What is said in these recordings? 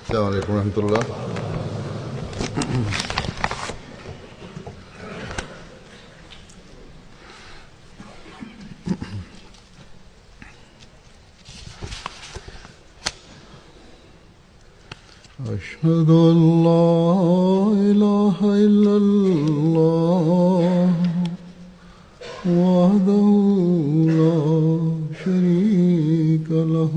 السلام عليكم ورحمة الله أشهد أن لا إله إلا الله وحده لا شريك له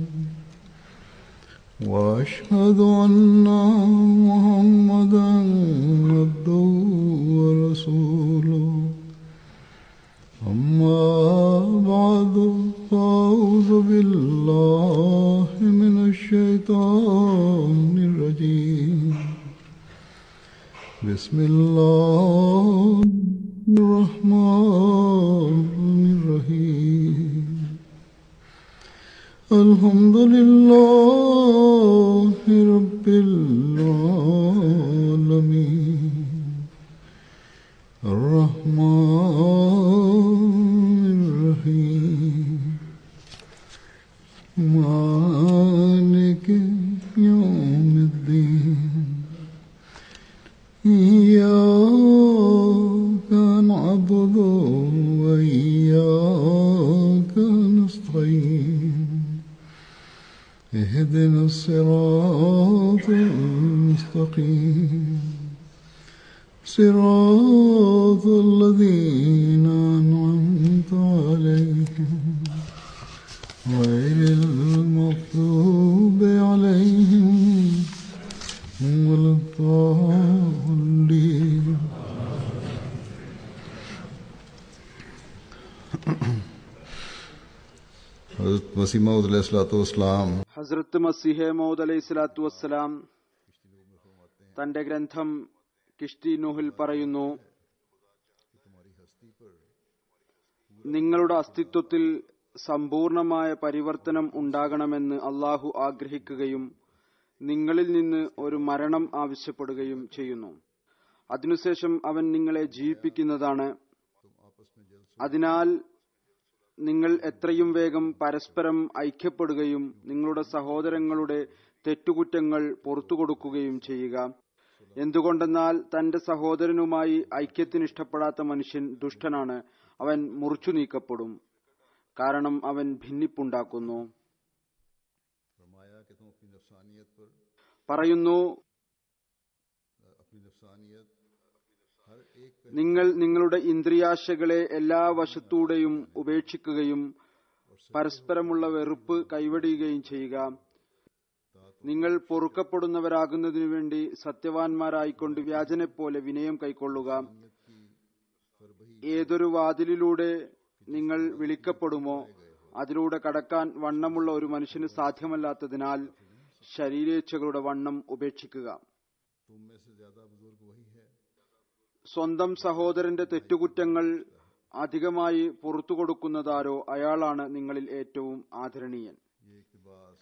وأشهد أن محمدا عبده ورسوله أما بعد فأعوذ بالله من الشيطان الرجيم بسم الله الرحمن الرحيم الحمد لله رب العالمين الرحمن الرحيم مالك يوم الدين إياك نعبد وإياك نستعين اهدنا الصراط المستقيم صراط الذين أنعمت عليهم غير المغضوب عليهم ولا الضالين حضرت مسیح موعود علیہ الصلوۃ والسلام ഹസ്രത്ത് മസിഹെ മൗദ് അലൈഹി സ്വലാത്തു വസ്സലാം തന്റെ ഗ്രന്ഥം കിഷ്തി നൂഹിൽ പറയുന്നു നിങ്ങളുടെ അസ്തിത്വത്തിൽ സമ്പൂർണമായ പരിവർത്തനം ഉണ്ടാകണമെന്ന് അള്ളാഹു ആഗ്രഹിക്കുകയും നിങ്ങളിൽ നിന്ന് ഒരു മരണം ആവശ്യപ്പെടുകയും ചെയ്യുന്നു അതിനുശേഷം അവൻ നിങ്ങളെ ജീവിപ്പിക്കുന്നതാണ് അതിനാൽ നിങ്ങൾ എത്രയും വേഗം പരസ്പരം ഐക്യപ്പെടുകയും നിങ്ങളുടെ സഹോദരങ്ങളുടെ തെറ്റുകുറ്റങ്ങൾ പുറത്തു കൊടുക്കുകയും ചെയ്യുക എന്തുകൊണ്ടെന്നാൽ തന്റെ സഹോദരനുമായി ഐക്യത്തിന് ഇഷ്ടപ്പെടാത്ത മനുഷ്യൻ ദുഷ്ടനാണ് അവൻ മുറിച്ചു നീക്കപ്പെടും കാരണം അവൻ ഭിന്നിപ്പുണ്ടാക്കുന്നു فرمایا کہ تم اپنی نفسانیت پر പറയുന്നു اپنی نفسانیت ہر ایک پہ നിങ്ങൾ നിങ്ങളുടെ ഇന്ദ്രിയാശകളെ എല്ലാ വശത്തൂടെയും ഉപേക്ഷിക്കുകയും പരസ്പരമുള്ള വെറുപ്പ് കൈവടിയുകയും ചെയ്യുക നിങ്ങൾ പൊറുക്കപ്പെടുന്നവരാകുന്നതിനു വേണ്ടി സത്യവാൻമാരായിക്കൊണ്ട് വ്യാജനെപ്പോലെ വിനയം കൈക്കൊള്ളുക ഏതൊരു വാതിലിലൂടെ നിങ്ങൾ വിളിക്കപ്പെടുമോ അതിലൂടെ കടക്കാൻ വണ്ണമുള്ള ഒരു മനുഷ്യന് സാധ്യമല്ലാത്തതിനാൽ ശരീരേച്ഛകളുടെ വണ്ണം ഉപേക്ഷിക്കുക تم میں سے زیادہ بزرگ وہی ہے സ്വന്തം സഹോദരന്റെ തെറ്റുകുറ്റങ്ങൾ അധികമായി പുറത്തു കൊടുക്കുന്നതാരോ അയാളാണ് നിങ്ങളിൽ ഏറ്റവും ആദരണീയൻ یہ اقتباس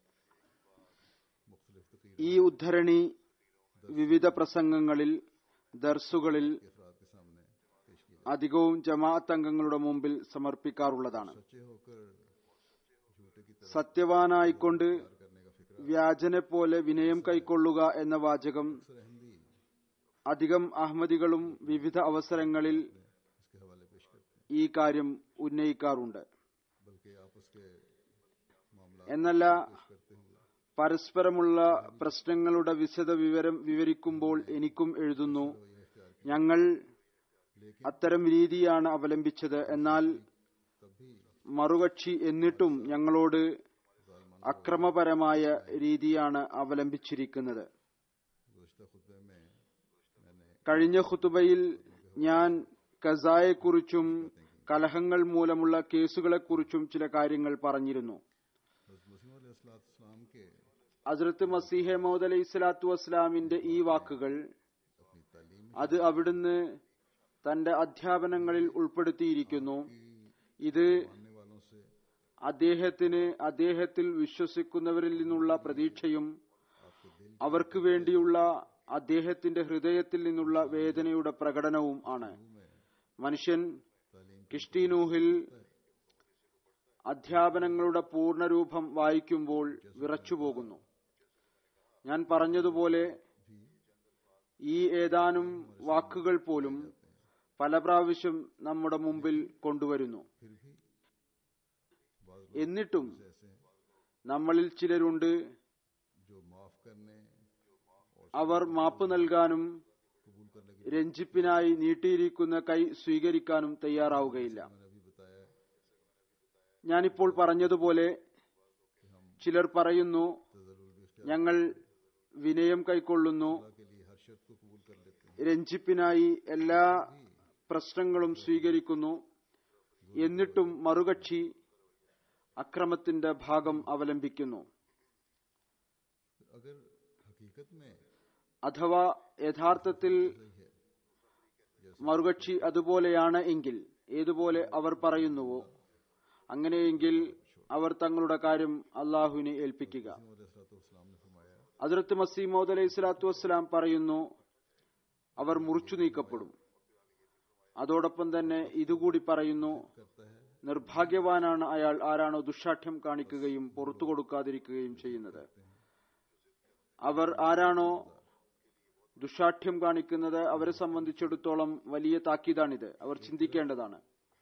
مختلف تقریر ഈ ഉദ്ധരണി വിവിധ പ്രസംഗങ്ങളിൽ ദർസുകളിൽ افراد کے سامنے پیش کی അധികവും ജമാഅത്ത് അംഗങ്ങളുടെ മുമ്പിൽ സമർപ്പിക്കാറുള്ളതാണ് سچے ہو کر جھوٹے کی طرف സത്യവാനായിക്കൊണ്ട് کرنے کا فکر വ്യാജനെ പോലെ വിനയം കൈക്കൊള്ളുക എന്ന വാചകം اکثر احمدی അധികം അഹമ്മദികളും വിവിധ അവസരങ്ങളിൽ اس کے حوالے پیش کرتے ഈ കാര്യം ഉന്നയിക്കാറുണ്ട് ہیں بلکہ آپس کے معاملات എന്നല്ല کرتے ہوئے പരസ്പരമുള്ള പ്രശ്നങ്ങളുടെ വിശദ വിവരം വിവരിക്കുമ്പോൾ എനിക്കും എഴുതുന്നു ഞങ്ങൾ അത്തരം രീതിയാണ് അവലംബിച്ചത് എന്നാൽ മറുകക്ഷി എന്നിട്ടും ഞങ്ങളോട് അക്രമപരമായ രീതിയാണ് അവലംബിച്ചിരിക്കുന്നത് گزشتہ خطبے میں میں نے കഴിഞ്ഞ ഖുതുബയിൽ ഞാൻ കസായെക്കുറിച്ചും കലഹങ്ങൾ മൂലമുള്ള കേസുകളെക്കുറിച്ചും ചില കാര്യങ്ങൾ പറഞ്ഞിരുന്നു حضرت مسیم علیہ السلاۃ السلام کے ഹസ്രത്ത് മസീഹെ മൗദ് അലൈഹി സ്വലാത്തു വസ്സലാമിന്റെ ഈ വാക്കുകൾ اپنی تعلیم അത് അവിടുന്ന് തന്റെ അധ്യാപനങ്ങളിൽ ഉൾപ്പെടുത്തിയിരിക്കുന്നു ഇത് ماننے والوں سے അദ്ദേഹത്തിന് അദ്ദേഹത്തിൽ വിശ്വസിക്കുന്നവരിൽ നിന്നുള്ള പ്രതീക്ഷയും അവർക്ക് വേണ്ടിയുള്ള അദ്ദേഹത്തിന്റെ ഹൃദയത്തിൽ നിന്നുള്ള വേദനയുടെ പ്രകടനവും ആണ് മനുഷ്യൻ കിഷ്ടിനൂഹിൽ അധ്യാപനങ്ങളുടെ പൂർണ്ണരൂപം വായിക്കുമ്പോൾ വിറച്ചുപോകുന്നു ഞാൻ പറഞ്ഞതുപോലെ ഈ ഏതാനും വാക്കുകൾ പോലും പല പ്രാവശ്യം നമ്മുടെ മുമ്പിൽ കൊണ്ടുവരുന്നു फिर भी बाज लोग എന്നിട്ടും ऐसे हैं നമ്മളിൽ ചിലരുണ്ട് जो माफ करने और അവർ മാപ്പ് നൽകാനും कबूल करने की രഞ്ജിപ്പിനായി നീട്ടിയിരിക്കുന്ന കൈ സ്വീകരിക്കാനും തയ്യാറാവുകയില്ല मैंने अभी बताया ഞാനിപ്പോൾ പറഞ്ഞതുപോലെ ചിലർ പറയുന്നു तजरुल भी इख्तियार ഞങ്ങൾ വിനയം കൈക്കൊള്ളുന്നു के लिए हर शर्त को कबूल कर लेते हैं രഞ്ജിപ്പിനായി എല്ലാ പ്രശ്നങ്ങളും സ്വീകരിക്കുന്നു എന്നിട്ടും മറുകക്ഷി അക്രമത്തിന്റെ ഭാഗം അവലംബിക്കുന്നു अगर हकीकत में അഥവാ യഥാർത്ഥത്തിൽ മറുകക്ഷി അതുപോലെയാണ് എങ്കിൽ ഏതുപോലെ അവർ പറയുന്നുവോ അങ്ങനെയെങ്കിൽ അവർ തങ്ങളുടെ കാര്യം അള്ളാഹുവിനെ ഏൽപ്പിക്കുക इस्लाम ने फरमाया അതിർത്ത് മസീമോദ് അലൈഹി സ്വലാത്തു വസ്സലാം പറയുന്നു അവർ മുറിച്ചു നീക്കപ്പെടും അതോടൊപ്പം തന്നെ ഇതുകൂടി പറയുന്നു करता है നിർഭാഗ്യവാനാണ് അയാൾ ആരാണോ ദുഷാഠ്യം കാണിക്കുകയും പുറത്തു കൊടുക്കാതിരിക്കുകയും ചെയ്യുന്നത് അവർ ആരാണോ ദുഷാഠ്യം കാണിക്കുന്നത് അവരെ സംബന്ധിച്ചിടത്തോളം വലിയ താക്കീതാണിത് അവർ ചിന്തിക്കേണ്ടതാണ്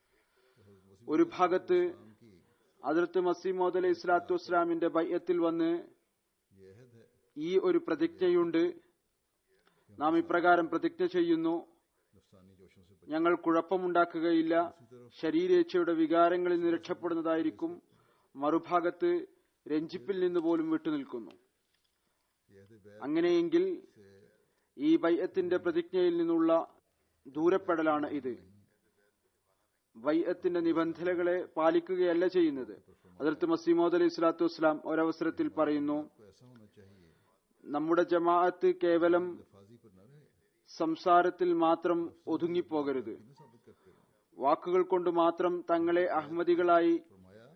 ഒരു ഭാഗത്ത് അതിർത്ത് മസീമോദ് അലൈഹി സ്വലാത്തു വസ്സലാമിന്റെ ബയ്യത്തിൽ വന്ന് ये अहद है ഈ ഒരു പ്രതിജ്ഞയുണ്ട് നാം ഇപ്രകാരം പ്രതിജ്ഞ ചെയ്യുന്നു नफसानी जोशों से ഞങ്ങൾ കുഴപ്പമുണ്ടാക്കുകയില്ല ശരീരേച്ഛയുടെ വികാരങ്ങളിൽ നിന്ന് രക്ഷപ്പെടുന്നതായിരിക്കും മറുഭാഗത്ത് രഞ്ജിപ്പിൽ നിന്ന് പോലും വിട്ടുനിൽക്കുന്നു ये अहद बैत അങ്ങനെയെങ്കിൽ ഈ ബൈഅത്തിന്റെ പ്രതിജ്ഞയിൽ നിന്നുള്ള ദൂരപ്പെടലാണ് ഇത് ബൈഅത്തിന്റെ നിബന്ധനകളെ പാലിക്കുകയല്ല ചെയ്യുന്നത് അതിർത്ത് മസീമോദ് അലൈഹി സ്വലാത്തു വസ്സലാം ഒരവസരത്തിൽ പറയുന്നു को ऐसा होना चाहिए നമ്മുടെ ജമാഅത്ത് കേവലം फाजी पर न रहे സംസാരത്തിൽ മാത്രം ഒതുങ്ങിപ്പോകരുത് न साबित करते रहे വാക്കുകൾ കൊണ്ട് മാത്രം തങ്ങളെ അഹമ്മദികളായി फरमाया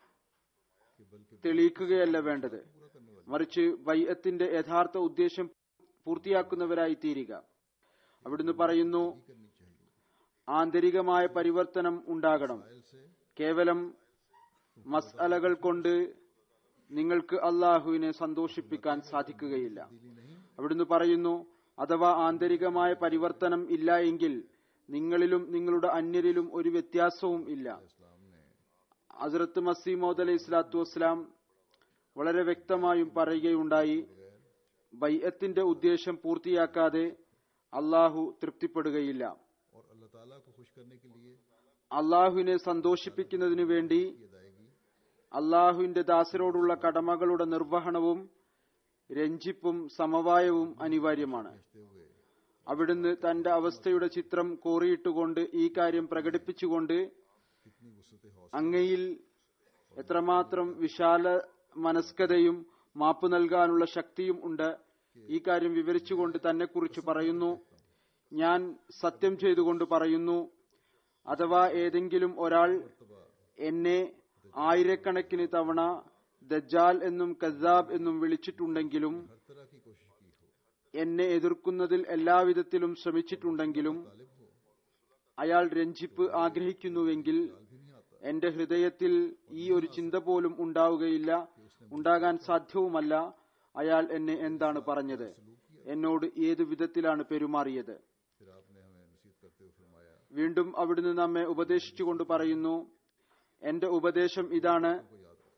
कि बल्कि തെളിയിക്കുകയല്ല വേണ്ടത് पूरा करने वाले മറിച്ച് ബൈഅത്തിന്റെ യഥാർത്ഥ ഉദ്ദേശം പൂർത്തിയാക്കുന്നവരായി തീരുക അവിടുന്ന് പറയുന്നു करनी चाहिए ആന്തരികമായ പരിവർത്തനം ഉണ്ടാകണം आयल से കേവലം മസ്അലകൾ കൊണ്ട് നിങ്ങൾക്ക് അള്ളാഹുവിനെ സന്തോഷിപ്പിക്കാൻ സാധിക്കുകയില്ല അവിടുന്ന് പറയുന്നു അഥവാ ആന്തരികമായ പരിവർത്തനം ഇല്ല എങ്കിൽ നിങ്ങളിലും നിങ്ങളുടെ അന്യരിലും ഒരു വ്യത്യാസവും ഇല്ല इस्लाम ने ഹസ്രത്ത് മസീമോദ് അലൈഹി സ്വലാത്തു വസ്സലാം വളരെ വ്യക്തമായും പറയുകയുണ്ടായി ബൈഅത്തിന്റെ ഉദ്ദേശം പൂർത്തിയാക്കാതെ അള്ളാഹു തൃപ്തിപ്പെടുകയില്ല और अल्लाह ताला को खुश करने के लिए അള്ളാഹുവിനെ സന്തോഷിപ്പിക്കുന്നതിനു വേണ്ടി की अदायगी അള്ളാഹുവിന്റെ ദാസരോടുള്ള കടമകളുടെ നിർവഹണവും രഞ്ജിപ്പും സമവായവും അനിവാര്യമാണ് भेजते हुए അവിടുന്ന് തന്റെ അവസ്ഥയുടെ ചിത്രം കോറിയിട്ടുകൊണ്ട് ഈ കാര്യം പ്രകടിപ്പിച്ചുകൊണ്ട് कितनी वसत हौसला അങ്ങയിൽ എത്രമാത്രം വിശാല മനസ്കതയും മാപ്പ് നൽകാനുള്ള ശക്തിയും ഉണ്ട് ഈ കാര്യം വിവരിച്ചുകൊണ്ട് തന്നെക്കുറിച്ച് പറയുന്നു ഞാൻ സത്യം ചെയ്തുകൊണ്ട് പറയുന്നു അഥവാ ഏതെങ്കിലും ഒരാൾ എന്നെ ആയിരക്കണക്കിന് തവണ ദജ്ജാൽ എന്നും കസാബ് എന്നും വിളിച്ചിട്ടുണ്ടെങ്കിലും हर तरह की कोशिश की हो എന്നെ എതിർക്കുന്നതിൽ എല്ലാവിധത്തിലും ശ്രമിച്ചിട്ടുണ്ടെങ്കിലും तालिब हो അയാൾ രഞ്ജിപ്പ് ആഗ്രഹിക്കുന്നുവെങ്കിൽ भी नहीं आता എന്റെ ഹൃദയത്തിൽ ഈ ഒരു ചിന്ത പോലും ഉണ്ടാവുകയില്ല ഉണ്ടാകാൻ സാധ്യവുമല്ല അയാൾ എന്നെ എന്താണ് പറഞ്ഞത് എന്നോട് ഏതു വിധത്തിലാണ് പെരുമാറിയത് फिर आपने हमें नसीहत करते हुए फरमाया വീണ്ടും അവിടുന്ന് നമ്മെ ഉപദേശിച്ചുകൊണ്ട് പറയുന്നു എന്റെ ഉപദേശം ഇതാണ് को याद रखो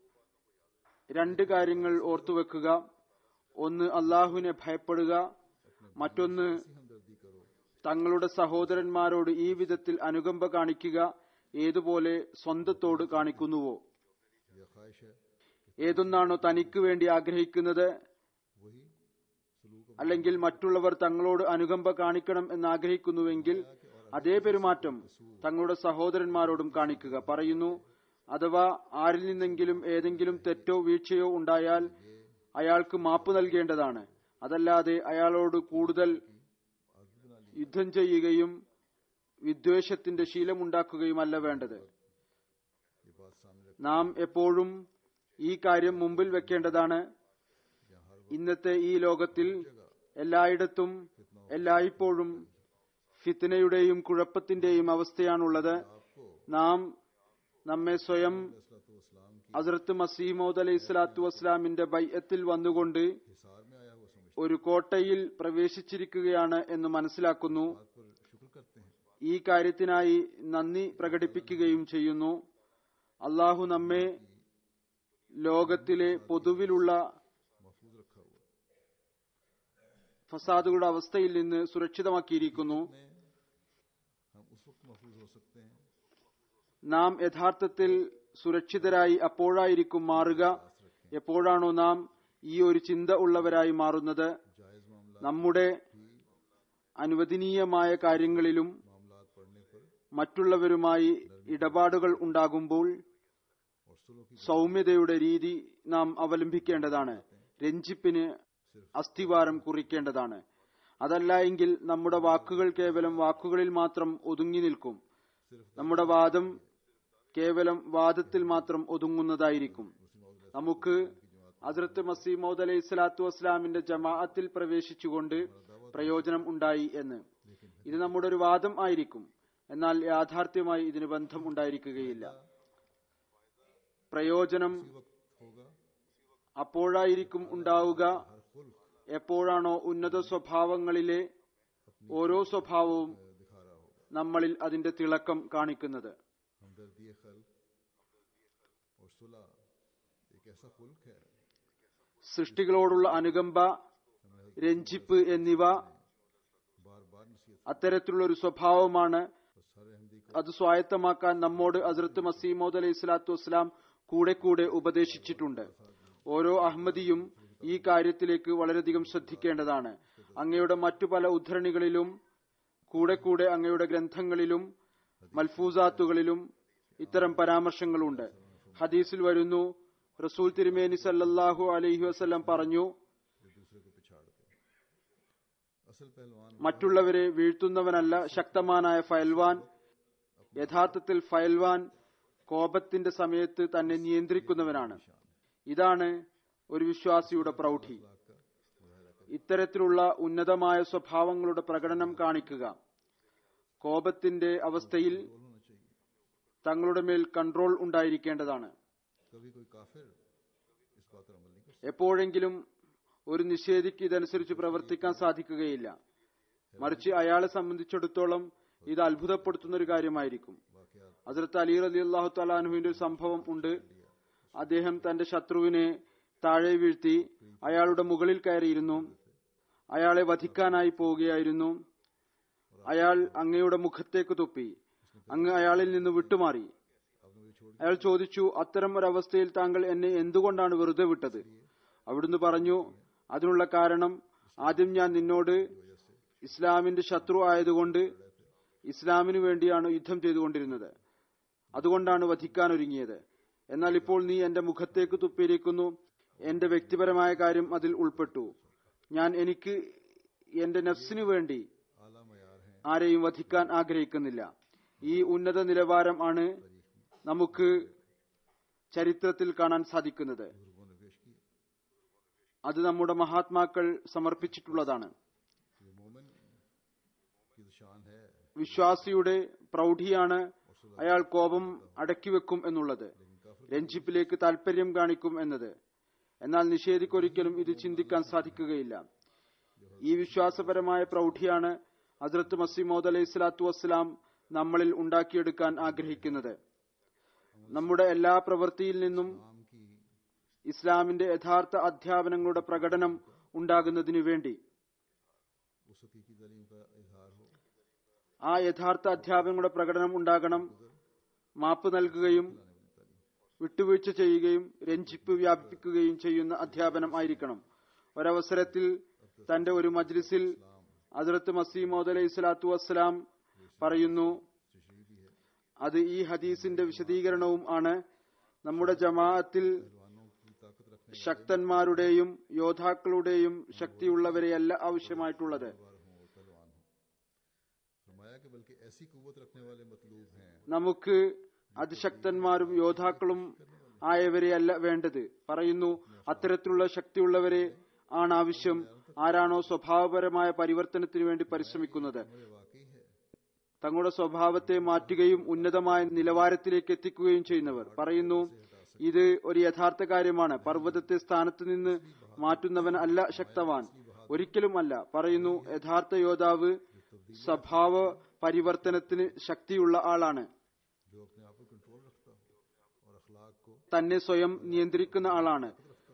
രണ്ട് കാര്യങ്ങൾ ഓർത്തുവെക്കുക ഒന്ന് അള്ളാഹുവിനെ ഭയപ്പെടുക മറ്റൊന്ന് ऐसी हमदर्दी करो തങ്ങളുടെ സഹോദരന്മാരോട് ഈ വിധത്തിൽ അനുകമ്പ കാണിക്കുക ഏതുപോലെ സ്വന്തത്തോട് കാണിക്കുന്നുവോ यह ख्वाहिश है ഏതൊന്നാണോ തനിക്ക് വേണ്ടി ആഗ്രഹിക്കുന്നത് वही सलूक അല്ലെങ്കിൽ മറ്റുള്ളവർ തങ്ങളോട് അനുകമ്പ കാണിക്കണം എന്ന് ആഗ്രഹിക്കുന്നുവെങ്കിൽ അതേ പെരുമാറ്റം തങ്ങളുടെ സഹോദരന്മാരോടും കാണിക്കുക പറയുന്നു അഥവാ ആരിൽ നിന്നെങ്കിലും ഏതെങ്കിലും തെറ്റോ വീഴ്ചയോ ഉണ്ടായാൽ അയാൾക്ക് മാപ്പ് നൽകേണ്ടതാണ് അതല്ലാതെ അയാളോട് കൂടുതൽ യുദ്ധം ചെയ്യുകയും വിദ്വേഷത്തിന്റെ ശീലമുണ്ടാക്കുകയുമല്ല വേണ്ടത് ये बात सामने रख നാം എപ്പോഴും ഈ കാര്യം മുമ്പിൽ വെക്കേണ്ടതാണ് ഇന്നത്തെ ഈ ലോകത്തിൽ എല്ലായിടത്തും എല്ലായ്പ്പോഴും ഫിത്തനയുടെയും കുഴപ്പത്തിന്റെയും അവസ്ഥയാണുള്ളത് आपको നാം നമ്മെ സ്വയം इस्लाम की ഹസ്രത്ത് മസീമോദ് അലൈഹി സ്വലാത്തു വസ്സലാമിന്റെ ബൈഅത്തിൽ വന്നുകൊണ്ട് हिसार में ഒരു കോട്ടയിൽ പ്രവേശിച്ചിരിക്കുകയാണ് എന്ന് മനസ്സിലാക്കുന്നു बात पर शुक्र करते हैं ഈ കാര്യത്തിനായി നന്ദി പ്രകടിപ്പിക്കുകയും ചെയ്യുന്നു അള്ളാഹു നമ്മെ ലോകത്തിലെ പൊതുവിലുള്ള महफूज रखा हुआ है ഫസാദുകളുടെ അവസ്ഥയിൽ നിന്ന് സുരക്ഷിതമാക്കിയിരിക്കുന്നു में हम उस वक्त महफूज हो सकते हैं നാം യഥാർത്ഥത്തിൽ സുരക്ഷിതരായി അപ്പോഴായിരിക്കും മാറുക എപ്പോഴാണോ നാം ഈ ഒരു ചിന്ത ഉള്ളവരായി മാറുന്നത് जायज़ मामला നമ്മുടെ അനുവദനീയമായ കാര്യങ്ങളിലും मामलात पढ़ने पर മറ്റുള്ളവരുമായി ഇടപാടുകൾ ഉണ്ടാകുമ്പോൾ और सुलह की സൗമ്യതയുടെ രീതി നാം അവലംബിക്കേണ്ടതാണ് രഞ്ജിപ്പിന് അസ്ഥിവാരം കുറിക്കേണ്ടതാണ് അതല്ല എങ്കിൽ നമ്മുടെ വാക്കുകൾ കേവലം വാക്കുകളിൽ മാത്രം ഒതുങ്ങി നിൽക്കും നമ്മുടെ വാദം കേവലം വാദത്തിൽ മാത്രം ഒതുങ്ങുന്നതായിരിക്കും നമുക്ക് ഹസ്രത്ത് മസീമോദ് അലൈഹി സ്വലാത്തു വസ്സലാമിന്റെ ജമാഅത്തിൽ പ്രവേശിച്ചുകൊണ്ട് പ്രയോജനം ഉണ്ടായി എന്ന് ഇത് നമ്മുടെ ഒരു വാദം ആയിരിക്കും എന്നാൽ യാഥാർത്ഥ്യമായി ഇതിന് ബന്ധം ഉണ്ടായിരിക്കുകയില്ല പ്രയോജനം वक्त होगा അപ്പോഴായിരിക്കും ഉണ്ടാവുക हर खुल्क എപ്പോഴാണോ ഉന്നത സ്വഭാവങ്ങളിലെ ഓരോ സ്വഭാവവും दिखा रहा होगा നമ്മളിൽ അതിന്റെ തിളക്കം കാണിക്കുന്നത് हमदर्दी खल्क और सुलह एक ऐसा खुल्क है സൃഷ്ടികളോടുള്ള അനുകമ്പ രഞ്ജിപ്പ് എന്നിവ बार बार नसीहत അത്തരത്തിലുള്ള ഒരു സ്വഭാവമാണ് और सारे हमदी को അത് സ്വായത്തമാക്കാൻ നമ്മോട് ഹസ്രത്ത് മസീമോദ് അലൈഹി സ്വലാത്തു വസ്സലാം കൂടെ കൂടെ ഉപദേശിച്ചിട്ടുണ്ട് ഓരോ അഹമ്മദിയും ഈ കാര്യത്തിലേക്ക് വളരെയധികം ശ്രദ്ധിക്കേണ്ടതാണ് അങ്ങയുടെ മറ്റു പല ഉദ്ധരണികളിലും കൂടെ കൂടെ അങ്ങയുടെ ഗ്രന്ഥങ്ങളിലും മൽഫൂസാത്തുകളിലും ഇത്തരം പരാമർശങ്ങളുണ്ട് ഹദീസിൽ വരുന്നു റസൂൽ തിരുമേനി സല്ലല്ലാഹു അലൈഹി വസല്ലം പറഞ്ഞു एक दूसरे को पिछाड़ते हैं असल पहलवान മറ്റുള്ളവരെ വീഴ്ത്തുന്നവനല്ല ശക്തമാനായ ഫയൽവാൻ യഥാർത്ഥത്തിൽ ഫയൽവാൻ കോപത്തിന്റെ സമയത്ത് തന്നെ നിയന്ത്രിക്കുന്നവനാണ് ഇതാണ് ഒരു വിശ്വാസിയുടെ പ്രൗഢി ഇത്തരത്തിലുള്ള ഉന്നതമായ സ്വഭാവങ്ങളുടെ പ്രകടനം കാണിക്കുക കോപത്തിന്റെ അവസ്ഥയിൽ होना चाहिए തങ്ങളുടെ മേൽ കൺട്രോൾ ഉണ്ടായിരിക്കേണ്ടതാണ് कभी कोई काफिर इस बात पर अमल नहीं कर എപ്പോഴെങ്കിലും ഒരു നിഷേധിക്ക് ഇതനുസരിച്ച് പ്രവർത്തിക്കാൻ സാധിക്കുകയില്ല മറിച്ച് അയാളെ സംബന്ധിച്ചിടത്തോളം ഇത് അത്ഭുതപ്പെടുത്തുന്ന ഒരു കാര്യമായിരിക്കും सकता वाकयात ഹസരത്ത് അലി അലി അള്ളാഹു തലാനുവിന്റെ ഒരു സംഭവം ഉണ്ട് അദ്ദേഹം തന്റെ ശത്രുവിനെ താഴെ വീഴ്ത്തി അയാളുടെ മുകളിൽ കയറിയിരുന്നു അയാളെ വധിക്കാനായി പോവുകയായിരുന്നു അയാൾ അങ്ങയുടെ മുഖത്തേക്ക് തുപ്പി അങ്ങ് അയാളിൽ നിന്ന് വിട്ടുമാറി आपने मुझे छोड़ അയാൾ ചോദിച്ചു അത്തരം ഒരവസ്ഥയിൽ താങ്കൾ എന്നെ എന്തുകൊണ്ടാണ് വെറുതെ വിട്ടത് അവിടുന്ന് പറഞ്ഞു അതിനുള്ള കാരണം ആദ്യം ഞാൻ നിന്നോട് ഇസ്ലാമിന്റെ ശത്രു ആയതുകൊണ്ട് ഇസ്ലാമിനു വേണ്ടിയാണ് യുദ്ധം ചെയ്തുകൊണ്ടിരുന്നത് അതുകൊണ്ടാണ് വധിക്കാൻ ഒരുങ്ങിയത് എന്നാൽ ഇപ്പോൾ നീ എന്റെ മുഖത്തേക്ക് തുപ്പിയിരിക്കുന്നു എന്റെ വ്യക്തിപരമായ കാര്യം അതിൽ ഉൾപ്പെട്ടു ഞാൻ എനിക്ക് എന്റെ നഫ്സിനു വേണ്ടി आला मयार हैं ആരെയും വധിക്കാൻ ആഗ്രഹിക്കുന്നില്ല ഈ ഉന്നത നിലവാരം ആണ് നമുക്ക് ചരിത്രത്തിൽ കാണാൻ സാധിക്കുന്നത് बुजुर्गों ने पेश किए അത് നമ്മുടെ മഹാത്മാക്കൾ സമർപ്പിച്ചിട്ടുള്ളതാണ് ये मोमिन की तो शान है വിശ്വാസിയുടെ പ്രൗഢിയാണ് അയാൾ കോപം അടക്കിവെക്കും എന്നുള്ളത് രഞ്ജിപ്പിലേക്ക് താല്പര്യം കാണിക്കും എന്നത് എന്നാൽ നിഷേധിക്കൊരിക്കലും ഇത് ചിന്തിക്കാൻ സാധിക്കുകയില്ല ഈ വിശ്വാസപരമായ പ്രൗഢിയാണ് ഹസ്രത്ത് മസീമോദ് അലൈഹി സ്വലാത്തു വസ്സലാം നമ്മളിൽ ഉണ്ടാക്കിയെടുക്കാൻ ആഗ്രഹിക്കുന്നത് നമ്മുടെ എല്ലാ പ്രവൃത്തിയിൽ നിന്നും नाम की ഇസ്ലാമിന്റെ യഥാർത്ഥ അധ്യാപനങ്ങളുടെ പ്രകടനം ഉണ്ടാകുന്നതിനു വേണ്ടി उस हकीकी दलीम का इजहार हो ആ യഥാർത്ഥ അധ്യാപനങ്ങളുടെ പ്രകടനം ഉണ്ടാകണം മാപ്പ് നൽകുകയും വിട്ടുവീഴ്ച ചെയ്യുകയും രഞ്ജിപ്പ് വ്യാപിപ്പിക്കുകയും ചെയ്യുന്ന അധ്യാപനം ആയിരിക്കണം ഒരവസരത്തിൽ തന്റെ ഒരു മജ്ലിസിൽ ഹസ്രത്ത് മസീമോദ് അലൈഹി സ്വലാത്തു വസ്സലാം പറയുന്നു तशरी भी है അത് ഈ ഹദീസിന്റെ വിശദീകരണവും ആണ് നമ്മുടെ ജമാഅത്തിൽ पहलवानों की ताकत रखने ശക്തന്മാരുടെയും യോദ്ധാക്കളുടെയും ശക്തിയുള്ളവരെയല്ല ആവശ്യമായിട്ടുള്ളത് वाले हों और पहलवान हों फरमाया कि बल्कि ऐसी कुवत रखने वाले मतलूब हैं നമുക്ക് അതിശക്തന്മാരും യോദ്ധാക്കളും ആയവരെയല്ല വേണ്ടത് പറയുന്നു അത്തരത്തിലുള്ള ശക്തിയുള്ളവരെ ആണ് ആവശ്യം ആരാണോ സ്വഭാവപരമായ പരിവർത്തനത്തിന് വേണ്ടി പരിശ്രമിക്കുന്നത് ये वाकई है തങ്ങളുടെ സ്വഭാവത്തെ മാറ്റുകയും ഉന്നതമായ നിലവാരത്തിലേക്ക് എത്തിക്കുകയും ചെയ്യുന്നവർ പറയുന്നു ഇത് ഒരു യഥാർത്ഥ കാര്യമാണ് പർവ്വതത്തെ സ്ഥാനത്ത് നിന്ന് മാറ്റുന്നവൻ അല്ല ശക്തവാൻ ഒരിക്കലുമല്ല പറയുന്നു യഥാർത്ഥ യോദ്ധാവ് സ്വഭാവ പരിവർത്തനത്തിന് ശക്തിയുള്ള ആളാണ് जो अपने आप पर कंट्रोल रखता हो और अखलाक को തന്നെ സ്വയം നിയന്ത്രിക്കുന്ന ആളാണ്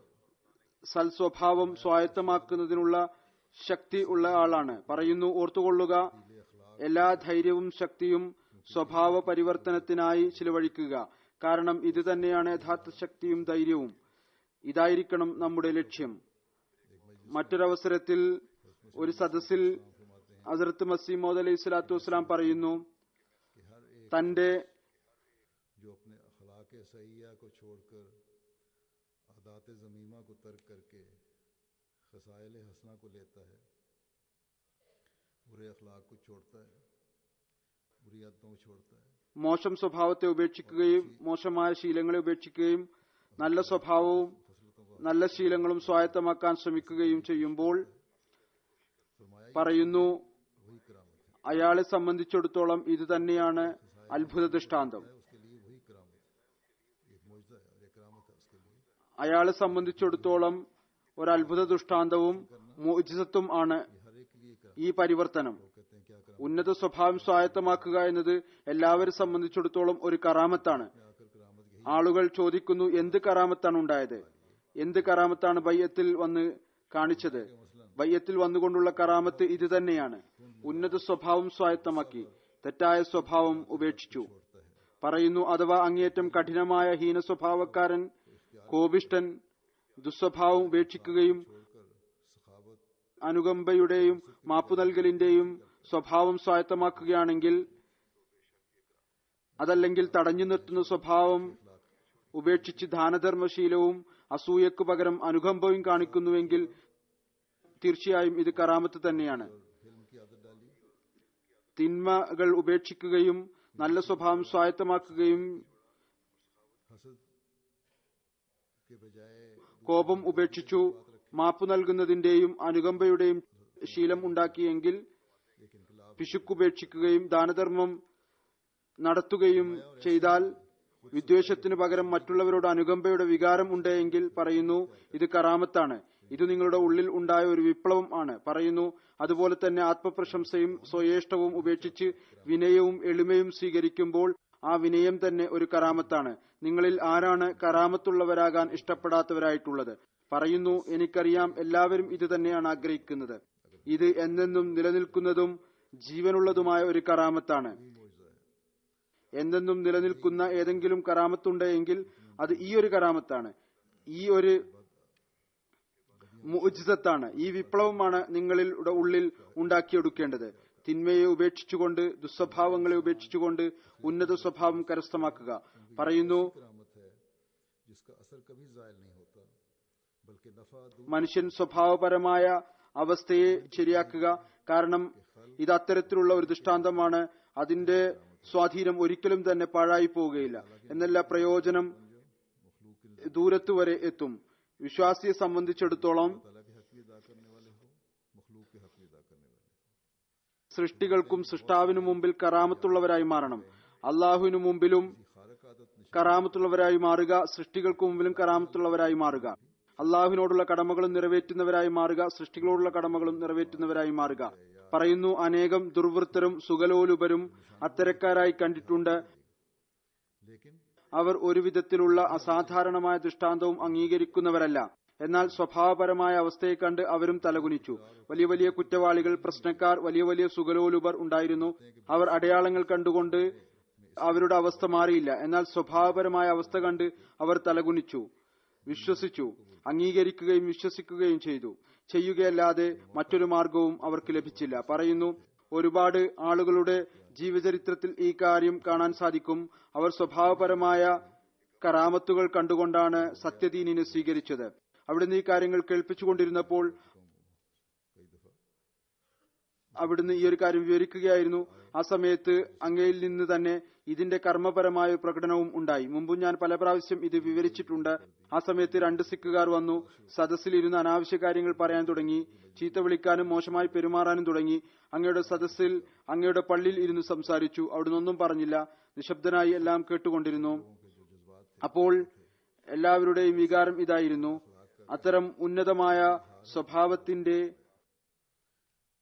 സൽസ്വഭാവം സ്വായത്തമാക്കുന്നതിനുള്ള ശക്തി ഉള്ള ആളാണ് പറയുന്നു ഓർത്തുകൊള്ളുക എല്ലാ ധൈര്യവും ശക്തിയും സ്വഭാവ പരിവർത്തനത്തിനായി ചിലവഴിക്കുക കാരണം ഇത് തന്നെയാണ് യഥാർത്ഥ ശക്തിയും ധൈര്യവും ഇതായിരിക്കണം നമ്മുടെ ലക്ഷ്യം മറ്റൊരവസരത്തിൽ ഒരു സദസ്സിൽ ഹസരത്ത് മസീമോദ് അലൈഹി സ്വലാത്തു വസ്സലാം പറയുന്നു कि हर एक തന്റെ जो अपने अखलाक सैया को छोड़कर आदात ज़मीमा को तर्क करके खसाइल हसना को लेता है बुरे अखलाक को छोड़ता है बुरी आदतों को छोड़ता है മോശം സ്വഭാവത്തെ ഉപേക്ഷിക്കുകയും മോശമായ ശീലങ്ങളെ ഉപേക്ഷിക്കുകയും നല്ല സ്വഭാവവും നല്ല ശീലങ്ങളും സ്വായത്തമാക്കാൻ ശ്രമിക്കുകയും ചെയ്യുമ്പോൾ फरमाया പറയുന്നു वही करामत है അയാളെ സംബന്ധിച്ചിടത്തോളം ഇത് തന്നെയാണ് അത്ഭുത ദൃഷ്ടാന്തം उसके लिए वही करामत है एक मुजदा है और एक करामत है उसके लिए അയാളെ സംബന്ധിച്ചിടത്തോളം ഒരു അത്ഭുത ദൃഷ്ടാന്തവും മോചിതത്വം ആണ് ये हर एक के लिए करामत ഈ പരിവർത്തനം वो कहते हैं क्या करामत ഉന്നത സ്വഭാവം സ്വായത്തമാക്കുക എന്നത് എല്ലാവരെ സംബന്ധിച്ചിടത്തോളം ഒരു കറാമത്താണ് आकर करामत यही ആളുകൾ ചോദിക്കുന്നു എന്ത് കറാമത്താണ് ഉണ്ടായത് എന്ത് കറാമത്താണ് ബയ്യത്തിൽ വന്ന് കാണിച്ചത് ബയ്യത്തിൽ വന്നുകൊണ്ടുള്ള കറാമത്ത് ഇത് തന്നെയാണ് ഉന്നത സ്വഭാവം സ്വായത്തമാക്കി തെറ്റായ സ്വഭാവം ഉപേക്ഷിച്ചു പറയുന്നു അഥവാ അങ്ങേയറ്റം കഠിനമായ ഹീന സ്വഭാവക്കാരൻ കോപിഷ്ടൻ ദുസ്വഭാവം ഉപേക്ഷിക്കുകയും छोड़कर सखावत അനുകമ്പയുടെയും മാപ്പു നൽകലിന്റെയും സ്വഭാവം സ്വായത്തമാക്കുകയാണെങ്കിൽ അതല്ലെങ്കിൽ തടഞ്ഞു നിർത്തുന്ന സ്വഭാവം ഉപേക്ഷിച്ച് ദാനധർമ്മശീലവും അസൂയക്കു പകരം അനുകമ്പവും കാണിക്കുന്നുവെങ്കിൽ തീർച്ചയായും ഇത് കറാമത്ത് തന്നെയാണ് फिल्म की आदत डाली തിന്മകൾ ഉപേക്ഷിക്കുകയും നല്ല സ്വഭാവം സ്വായത്തമാക്കുകയും हसद के बजाय കോപം ഉപേക്ഷിച്ചു മാപ്പു നൽകുന്നതിന്റെയും അനുകമ്പയുടെയും ശീലം ഉണ്ടാക്കിയെങ്കിൽ एक इनकलाब പിശുക്കുപേക്ഷിക്കുകയും ദാനധർമ്മം നടത്തുകയും ചെയ്താൽ വിദ്വേഷത്തിനു പകരം മറ്റുള്ളവരോട് അനുകമ്പയുടെ വികാരം ഉണ്ടെങ്കിൽ പറയുന്നു ഇത് കറാമത്താണ് ഇത് നിങ്ങളുടെ ഉള്ളിൽ ഉണ്ടായ ഒരു വിപ്ലവം ആണ് പറയുന്നു അതുപോലെ തന്നെ ആത്മപ്രശംസയും സ്വയേഷ്ടവും ഉപേക്ഷിച്ച് വിനയവും എളിമയും സ്വീകരിക്കുമ്പോൾ ആ വിനയം തന്നെ ഒരു കറാമത്താണ് നിങ്ങളിൽ ആരാണ് കറാമത്തുള്ളവരാകാൻ ഇഷ്ടപ്പെടാത്തവരായിട്ടുള്ളത് പറയുന്നു എനിക്കറിയാം എല്ലാവരും ഇത് തന്നെയാണ് ആഗ്രഹിക്കുന്നത് ഇത് എന്നെന്നും നിലനിൽക്കുന്നതും ജീവനുള്ളതുമായ ഒരു കറാമത്താണ് എന്നെന്നും നിലനിൽക്കുന്ന ഏതെങ്കിലും കറാമത്തുണ്ടെങ്കിൽ അത് ഈ ഒരു കറാമത്താണ് ഈ ഒരു മുജിതത്താണ് ഈ വിപ്ലവമാണ് നിങ്ങളുടെ ഉള്ളിൽ ഉണ്ടാക്കിയെടുക്കേണ്ടത് തിന്മയെ ഉപേക്ഷിച്ചുകൊണ്ട് ദുസ്വഭാവങ്ങളെ ഉപേക്ഷിച്ചുകൊണ്ട് ഉന്നത സ്വഭാവം കരസ്ഥമാക്കുക പറയുന്നു करामत है जिसका असर कभी जायल नहीं होता बल्कि नफा दूर മനുഷ്യൻ സ്വഭാവപരമായ അവസ്ഥയെ ശരിയാക്കുക കാരണം ഇത് അത്തരത്തിലുള്ള ഒരു ദൃഷ്ടാന്തമാണ് അതിന്റെ സ്വാധീനം ഒരിക്കലും തന്നെ പാഴായി പോവുകയില്ല എന്നല്ല പ്രയോജനം ദൂരത്ത് വരെ എത്തും വിശ്വാസിയെ സംബന്ധിച്ചിടത്തോളം ताला के हक भी अदा करने वाले हो मखलूक के हक भी अदा करने वाले സൃഷ്ടികൾക്കും സൃഷ്ടാവിനു മുമ്പിൽ കറാമത്തുള്ളവരായി മാറണം അള്ളാഹുവിനു മുമ്പിലും खारक आदत निश्चित കറാമത്തുള്ളവരായി മാറുക സൃഷ്ടികൾക്ക് മുമ്പിലും കറാമത്തുള്ളവരായി മാറുക അള്ളാഹുവിനോടുള്ള കടമകളും നിറവേറ്റുന്നവരായി മാറുക സൃഷ്ടികളോടുള്ള കടമകളും നിറവേറ്റുന്നവരായി മാറുക പറയുന്നു അനേകം ദുർവൃത്തരും സുഗലോലുപരും അത്തരക്കാരായി കണ്ടിട്ടുണ്ട് लेकिन അവർ ഒരു വിധത്തിലുള്ള അസാധാരണമായ ദൃഷ്ടാന്തവും അംഗീകരിക്കുന്നവരല്ല എന്നാൽ സ്വഭാവപരമായ അവസ്ഥയെ കണ്ട് അവരും തലകുനിച്ചു വലിയ വലിയ കുറ്റവാളികൾ പ്രശ്നക്കാർ വലിയ വലിയ സുഗലോലുപർ ഉണ്ടായിരുന്നു അവർ അടയാളങ്ങൾ കണ്ടുകൊണ്ട് അവരുടെ അവസ്ഥ മാറിയില്ല എന്നാൽ സ്വഭാവപരമായ അവസ്ഥ കണ്ട് അവർ തലകുനിച്ചു വിശ്വസിച്ചു അംഗീകരിക്കുകയും വിശ്വസിക്കുകയും ചെയ്തു ചെയ്യുകയല്ലാതെ മറ്റൊരു മാർഗവും അവർക്ക് ലഭിച്ചില്ല പറയുന്നു ഒരുപാട് ആളുകളുടെ ജീവചരിത്രത്തിൽ ഈ കാര്യം കാണാൻ സാധിക്കും അവർ സ്വഭാവപരമായ കറാമത്തുകൾ കണ്ടുകൊണ്ടാണ് സത്യദീനിനെ സ്വീകരിച്ചത് അവിടുന്ന് ഈ കാര്യങ്ങൾ കേൾപ്പിച്ചുകൊണ്ടിരുന്നപ്പോൾ അവിടുന്ന് ഈ ഒരു കാര്യം വിവരിക്കുകയായിരുന്നു ആ സമയത്ത് അങ്ങയിൽ നിന്ന് തന്നെ ഇതിന്റെ കർമ്മപരമായ ഒരു പ്രകടനവും ഉണ്ടായി മുമ്പും ഞാൻ പല പ്രാവശ്യം ഇത് വിവരിച്ചിട്ടുണ്ട് ആ സമയത്ത് രണ്ട് സിക്കുകാർ വന്നു സദസ്സിലിരുന്ന് അനാവശ്യ കാര്യങ്ങൾ പറയാൻ തുടങ്ങി ചീത്ത വിളിക്കാനും മോശമായി പെരുമാറാനും തുടങ്ങി അങ്ങയുടെ സദസ്സിൽ അങ്ങയുടെ പള്ളിയിൽ ഇരുന്ന് സംസാരിച്ചു അവിടുന്ന് ഒന്നും പറഞ്ഞില്ല നിശബ്ദനായി എല്ലാം കേട്ടുകൊണ്ടിരുന്നു അപ്പോൾ എല്ലാവരുടെയും വികാരം ഇതായിരുന്നു അത്തരം ഉന്നതമായ സ്വഭാവത്തിന്റെ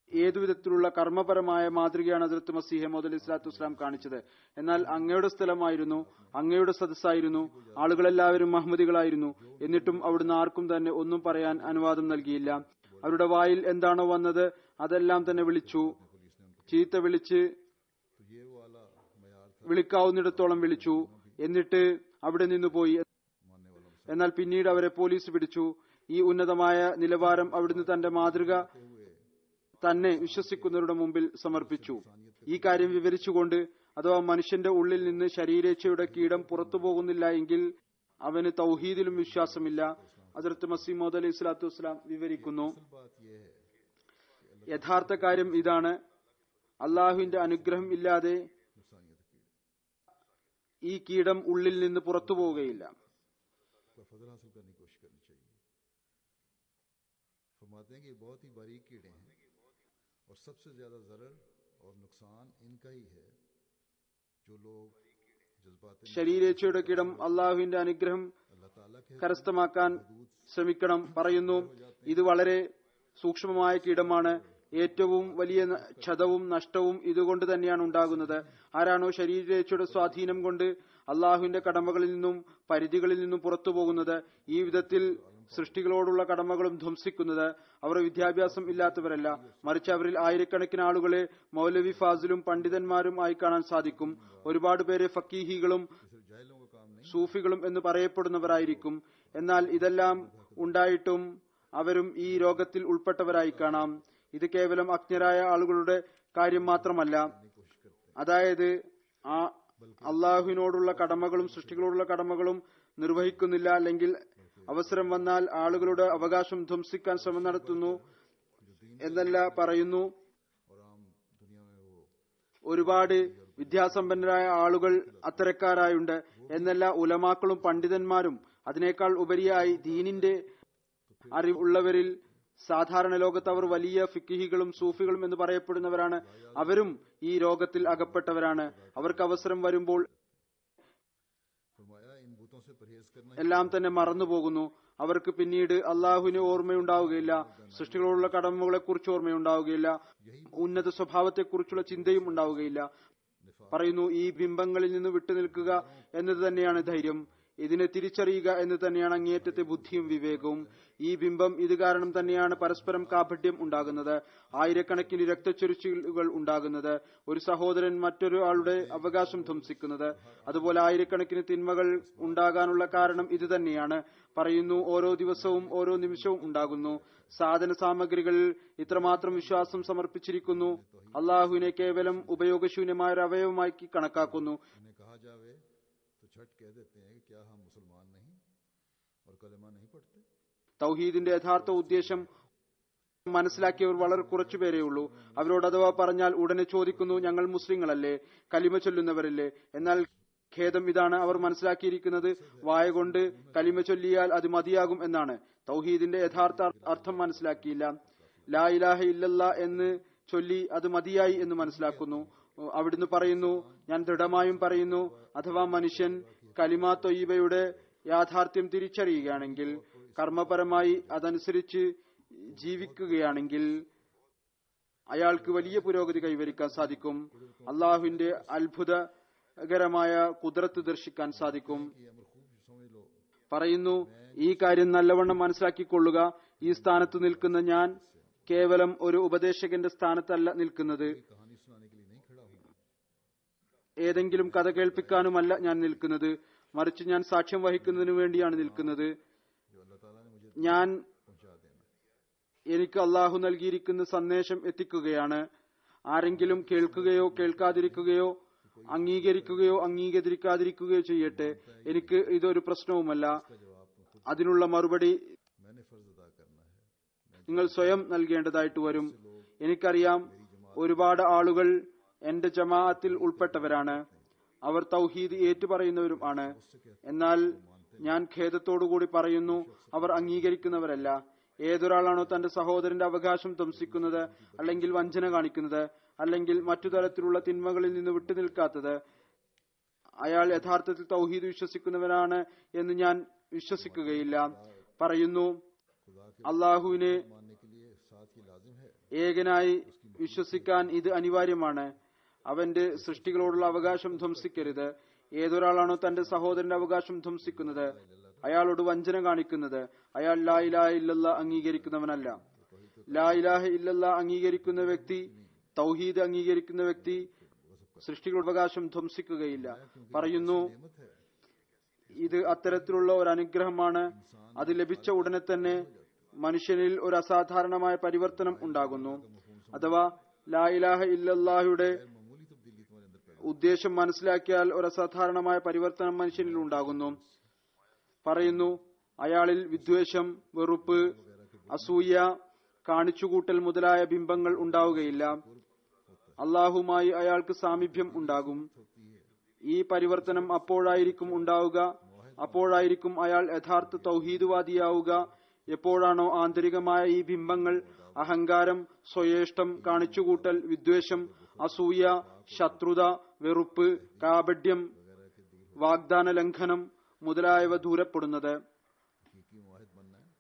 ഏതു വിധത്തിലുള്ള കർമ്മപരമായ മാതൃകയാണ് ഹസരത്ത് മസീഹ മോദ് അലി സ്വലാത്തു വസ്സലാം കാണിച്ചത് എന്നാൽ അങ്ങയുടെ സ്ഥലമായിരുന്നു അങ്ങയുടെ സദസ്സായിരുന്നു ആളുകളെല്ലാവരും മഹമ്മദികളായിരുന്നു എന്നിട്ടും അവിടുന്ന് ആർക്കും തന്നെ ഒന്നും പറയാൻ അനുവാദം നൽകിയില്ല അവരുടെ വായിൽ എന്താണോ വന്നത് അതെല്ലാം തന്നെ വിളിച്ചു ചീത്ത വിളിച്ച് तो ये वाला मैार था വിളിക്കാവുന്നിടത്തോളം വിളിച്ചു എന്നിട്ട് അവിടെ നിന്ന് പോയി मानने वालों में എന്നാൽ പിന്നീട് അവരെ പോലീസ് പിടിച്ചു ഈ ഉന്നതമായ നിലവാരം അവിടുന്ന് തന്റെ മാതൃക തന്നെ വിശ്വസിക്കുന്നവരുടെ മുമ്പിൽ സമർപ്പിച്ചു ഈ കാര്യം വിവരിച്ചുകൊണ്ട് അഥവാ മനുഷ്യന്റെ ഉള്ളിൽ നിന്ന് ശരീരേച്ഛയുടെ കീടം പുറത്തു പോകുന്നില്ല എങ്കിൽ അവന് തൗഹീദിലും വിശ്വാസമില്ല ഹസരത്ത് മസീമോദ് അലൈഹി സ്വലാത്തു വസ്സലാം വിവരിക്കുന്നു असल बात यह है യഥാർത്ഥ കാര്യം ഇതാണ് അള്ളാഹുവിന്റെ അനുഗ്രഹം ഇല്ലാതെ नुकसानियत कीड़े ഈ കീടം ഉള്ളിൽ നിന്ന് പുറത്തു പോവുകയില്ല का फजल हासिल करने की कोशिश करनी चाहिए फरमाते हैं कि ये बहुत ही बारीक कीड़े हैं और सबसे ज़्यादा ज़रर और नुकसान इनका ही है जो लोग जज्बात ശരീരേച്ഛയുടെ കീടം അള്ളാഹുവിന്റെ അനുഗ്രഹം अल्लाह ताला के കരസ്ഥമാക്കാൻ ശ്രമിക്കണം പറയുന്നു ഇത് വളരെ സൂക്ഷ്മമായ കീടമാണ് ഏറ്റവും വലിയ ന- ക്ഷതവും നഷ്ടവും ഇതുകൊണ്ട് തന്നെയാണ് ഉണ്ടാകുന്നത് ആരാണോ ശരീരേച്ഛയുടെ സ്വാധീനം കൊണ്ട് അള്ളാഹുവിന്റെ കടമകളിൽ നിന്നും പരിധികളിൽ നിന്നും പുറത്തു പോകുന്നത് ഈ വിധത്തിൽ സൃഷ്ടികളോടുള്ള കടമകളും ധ്വംസിക്കുന്നത് അവർ വിദ്യാഭ്യാസം ഇല്ലാത്തവരല്ല മറിച്ച് അവരിൽ ആയിരക്കണക്കിന് ആളുകളെ മൗലവി ഫാസിലും പണ്ഡിതന്മാരും ആയി കാണാൻ സാധിക്കും ഒരുപാട് പേരെ ഫക്കീഹികളും सिर्फ जाहिलों का काम नहीं സൂഫികളും എന്ന് പറയപ്പെടുന്നവരായിരിക്കും എന്നാൽ ഇതെല്ലാം ഉണ്ടായിട്ടും അവരും ഈ രോഗത്തിൽ ഉൾപ്പെട്ടവരായി കാണാം ഇത് കേവലം അജ്ഞരായ ആളുകളുടെ കാര്യം മാത്രമല്ല അതായത് ആ അള്ളാഹുവിനോടുള്ള കടമകളും സൃഷ്ടികളോടുള്ള കടമകളും നിർവഹിക്കുന്നില്ല അല്ലെങ്കിൽ അവസരം വന്നാൽ ആളുകളുടെ അവകാശം ധ്വംസിക്കാൻ ശ്രമം നടത്തുന്നു എന്നല്ല പറയുന്നു और आम दुनिया में वो ഒരുപാട് വിദ്യാസമ്പന്നരായ ആളുകൾ അത്തരക്കാരായുണ്ട് എന്നല്ല ഉലമാക്കളും പണ്ഡിതന്മാരും അതിനേക്കാൾ ഉപരിയായി ദീനിന്റെ അറിവുള്ളവരിൽ സാധാരണ ലോകത്ത് അവർ വലിയ ഫിക്കിഹികളും സൂഫികളും എന്ന് പറയപ്പെടുന്നവരാണ് അവരും ഈ രോഗത്തിൽ അകപ്പെട്ടവരാണ് അവർക്ക് അവസരം വരുമ്പോൾ फरमाया इन बूतों से परहेज करना എല്ലാം തന്നെ മറന്നുപോകുന്നു അവർക്ക് പിന്നീട് അള്ളാഹുവിന് ഓർമ്മയുണ്ടാവുകയില്ല സൃഷ്ടികളോടുള്ള കടമകളെക്കുറിച്ച് ഓർമ്മയുണ്ടാവുകയില്ല ഉന്നത സ്വഭാവത്തെക്കുറിച്ചുള്ള ചിന്തയും ഉണ്ടാവുകയില്ല പറയുന്നു ഈ ബിംബങ്ങളിൽ നിന്ന് വിട്ടുനിൽക്കുക എന്നത് തന്നെയാണ് ധൈര്യം ഇതിനെ തിരിച്ചറിയുക എന്ന് തന്നെയാണ് അങ്ങേയറ്റത്തെ ബുദ്ധിയും വിവേകവും ഈ ബിംബം ഇത് കാരണം തന്നെയാണ് പരസ്പരം കാപട്യം ഉണ്ടാകുന്നത് ആയിരക്കണക്കിന് രക്തച്ചൊരിച്ചിലുകൾ ഉണ്ടാകുന്നത് ഒരു സഹോദരൻ മറ്റൊരു ആളുടെ അവകാശം ധ്വംസിക്കുന്നത് അതുപോലെ ആയിരക്കണക്കിന് തിന്മകൾ ഉണ്ടാകാനുള്ള കാരണം ഇത് തന്നെയാണ് പറയുന്നു ഓരോ ദിവസവും ഓരോ നിമിഷവും ഉണ്ടാകുന്നു സാധന സാമഗ്രികളിൽ ഇത്രമാത്രം വിശ്വാസം സമർപ്പിച്ചിരിക്കുന്നു അള്ളാഹുവിനെ കേവലം ഉപയോഗശൂന്യമായ ഒരു അവയവമാക്കി കണക്കാക്കുന്നു उन्हें कहा जावे तो झट कह देते हैं कि क्या हम मुसलमान नहीं और कलमा नहीं पढ़ते തൗഹീദിന്റെ യഥാർത്ഥ ഉദ്ദേശം മനസ്സിലാക്കിയവർ വളരെ കുറച്ചുപേരേ ഉള്ളൂ അവരോട് അഥവാ പറഞ്ഞാൽ ഉടനെ ചോദിക്കുന്നു ഞങ്ങൾ മുസ്ലിങ്ങളല്ലേ കലിമ ചൊല്ലുന്നവരല്ലേ എന്നാൽ ഖേദം ഇതാണ് അവർ മനസ്സിലാക്കിയിരിക്കുന്നത് വായ കൊണ്ട് കലിമ ചൊല്ലിയാൽ അത് മതിയാകും എന്നാണ് തൗഹീദിന്റെ യഥാർത്ഥ അർത്ഥം മനസ്സിലാക്കിയില്ല ലാ ഇലാഹ ഇല്ലല്ല എന്ന് ചൊല്ലി അത് മതിയായി എന്ന് മനസ്സിലാക്കുന്നു അവിടുന്ന് പറയുന്നു ഞാൻ ദൃഢമായും പറയുന്നു അഥവാ മനുഷ്യൻ കലിമ തൊയ്യബയുടെ യാഥാർത്ഥ്യം തിരിച്ചറിയുകയാണെങ്കിൽ കർമ്മപരമായി അതനുസരിച്ച് ജീവിക്കുകയാണെങ്കിൽ അയാൾക്ക് വലിയ പുരോഗതി കൈവരിക്കാൻ സാധിക്കും അള്ളാഹുവിന്റെ അത്ഭുതകരമായ കുതിരത്ത് ദർശിക്കാൻ സാധിക്കും ये अमर खूब समझ लो പറയുന്നു ഈ കാര്യം നല്ലവണ്ണം മനസ്സിലാക്കിക്കൊള്ളുക ഈ സ്ഥാനത്ത് നിൽക്കുന്ന ഞാൻ കേവലം ഒരു ഉപദേശകന്റെ സ്ഥാനത്തല്ല നിൽക്കുന്നത് कहानी सुनाने के लिए नहीं खड़ा हूँ ഏതെങ്കിലും കഥ കേൾപ്പിക്കാനുമല്ല ഞാൻ നിൽക്കുന്നത് മറിച്ച് ഞാൻ സാക്ഷ്യം വഹിക്കുന്നതിനു വേണ്ടിയാണ് നിൽക്കുന്നത് जो अल्लाह ताला ने मुझे ഞാൻ पहुंचा देना എനിക്ക് അള്ളാഹു നൽകിയിരിക്കുന്ന സന്ദേശം എത്തിക്കുകയാണ് ആരെങ്കിലും കേൾക്കുകയോ കേൾക്കാതിരിക്കുകയോ അംഗീകരിക്കുകയോ അംഗീകരിക്കാതിരിക്കുകയോ ചെയ്യട്ടെ എനിക്ക് ഇതൊരു പ്രശ്നവുമല്ല അതിനുള്ള മറുപടി मैंने फर्ज अदा करना है നിങ്ങൾ സ്വയം നൽകേണ്ടതായിട്ട് വരും എനിക്കറിയാം ഒരുപാട് ആളുകൾ എന്റെ ജമാഅത്തിൽ ഉൾപ്പെട്ടവരാണ് അവർ തൗഹീദ് ഏറ്റുപറയുന്നവരും ആണ് എന്നാൽ ഞാൻ ഖേദത്തോടുകൂടി പറയുന്നു അവർ അംഗീകരിക്കുന്നവരല്ല ഏതൊരാളാണോ തന്റെ സഹോദരന്റെ അവകാശം ധ്വംസിക്കുന്നത് അല്ലെങ്കിൽ വഞ്ചന കാണിക്കുന്നത് അല്ലെങ്കിൽ മറ്റു തരത്തിലുള്ള തിന്മകളിൽ നിന്ന് വിട്ടുനിൽക്കാത്തത് അയാൾ യഥാർത്ഥത്തിൽ തൗഹീദ് വിശ്വസിക്കുന്നവനാണ് എന്ന് ഞാൻ വിശ്വസിക്കുകയില്ല പറയുന്നു खुदा के അള്ളാഹുവിനെ मानने के लिए साथ ये लाजिम है ഏകനായി വിശ്വസിക്കാൻ ഇത് അനിവാര്യമാണ് അവന്റെ സൃഷ്ടികളോടുള്ള അവകാശം ധ്വംസിക്കരുത് ഏതൊരാളാണോ തന്റെ സഹോദരന്റെ അവകാശം ധ്വംസിക്കുന്നത് അയാളോട് വഞ്ചന കാണിക്കുന്നത് അയാൾ ലാ ഇലാഹ ഇല്ലല്ല അംഗീകരിക്കുന്നവനല്ല ലാ ഇലാഹ ഇല്ലല്ല അംഗീകരിക്കുന്ന വ്യക്തി തൗഹീദ് അംഗീകരിക്കുന്ന വ്യക്തി സൃഷ്ടികളുടെ അവകാശം ധ്വംസിക്കുകയില്ല പറയുന്നു नेमत है ഇത് അത്തരത്തിലുള്ള ഒരു അനുഗ്രഹമാണ് അത് ലഭിച്ച ഉടനെ തന്നെ മനുഷ്യനിൽ ഒരു അസാധാരണമായ പരിവർത്തനം ഉണ്ടാകുന്നു അഥവാ ലാ ഇലാഹ ഇല്ലല്ലാഹയുടെ मामूली तब्दीली तुम्हारे अंदर पैदा ഉദ്ദേശം മനസ്സിലാക്കിയാൽ ഒരു അസാധാരണമായ പരിവർത്തനം മനുഷ്യനിൽ ഉണ്ടാകുന്നു പറയുന്നു അയാളിൽ വിദ്വേഷം വെറുപ്പ് അസൂയ കാണിച്ചുകൂട്ടൽ മുതലായ ബിംബങ്ങൾ ഉണ്ടാവുകയില്ല അള്ളാഹുമായി അയാൾക്ക് സാമീപ്യം ഉണ്ടാകും ഈ പരിവർത്തനം അപ്പോഴായിരിക്കും ഉണ്ടാവുക അപ്പോഴായിരിക്കും അയാൾ യഥാർത്ഥ തൗഹീദുവാദിയാവുക എപ്പോഴാണോ ആന്തരികമായ ഈ ബിംബങ്ങൾ അഹങ്കാരം സ്വയേഷ്ടം കാണിച്ചുകൂട്ടൽ വിദ്വേഷം അസൂയ ശത്രുത വെറുപ്പ് കാപഡ്യം വാഗ്ദാന ലംഘനം മുതലായവ ദൂരപ്പെടുന്നത് हकीकी मुआहिद बनना है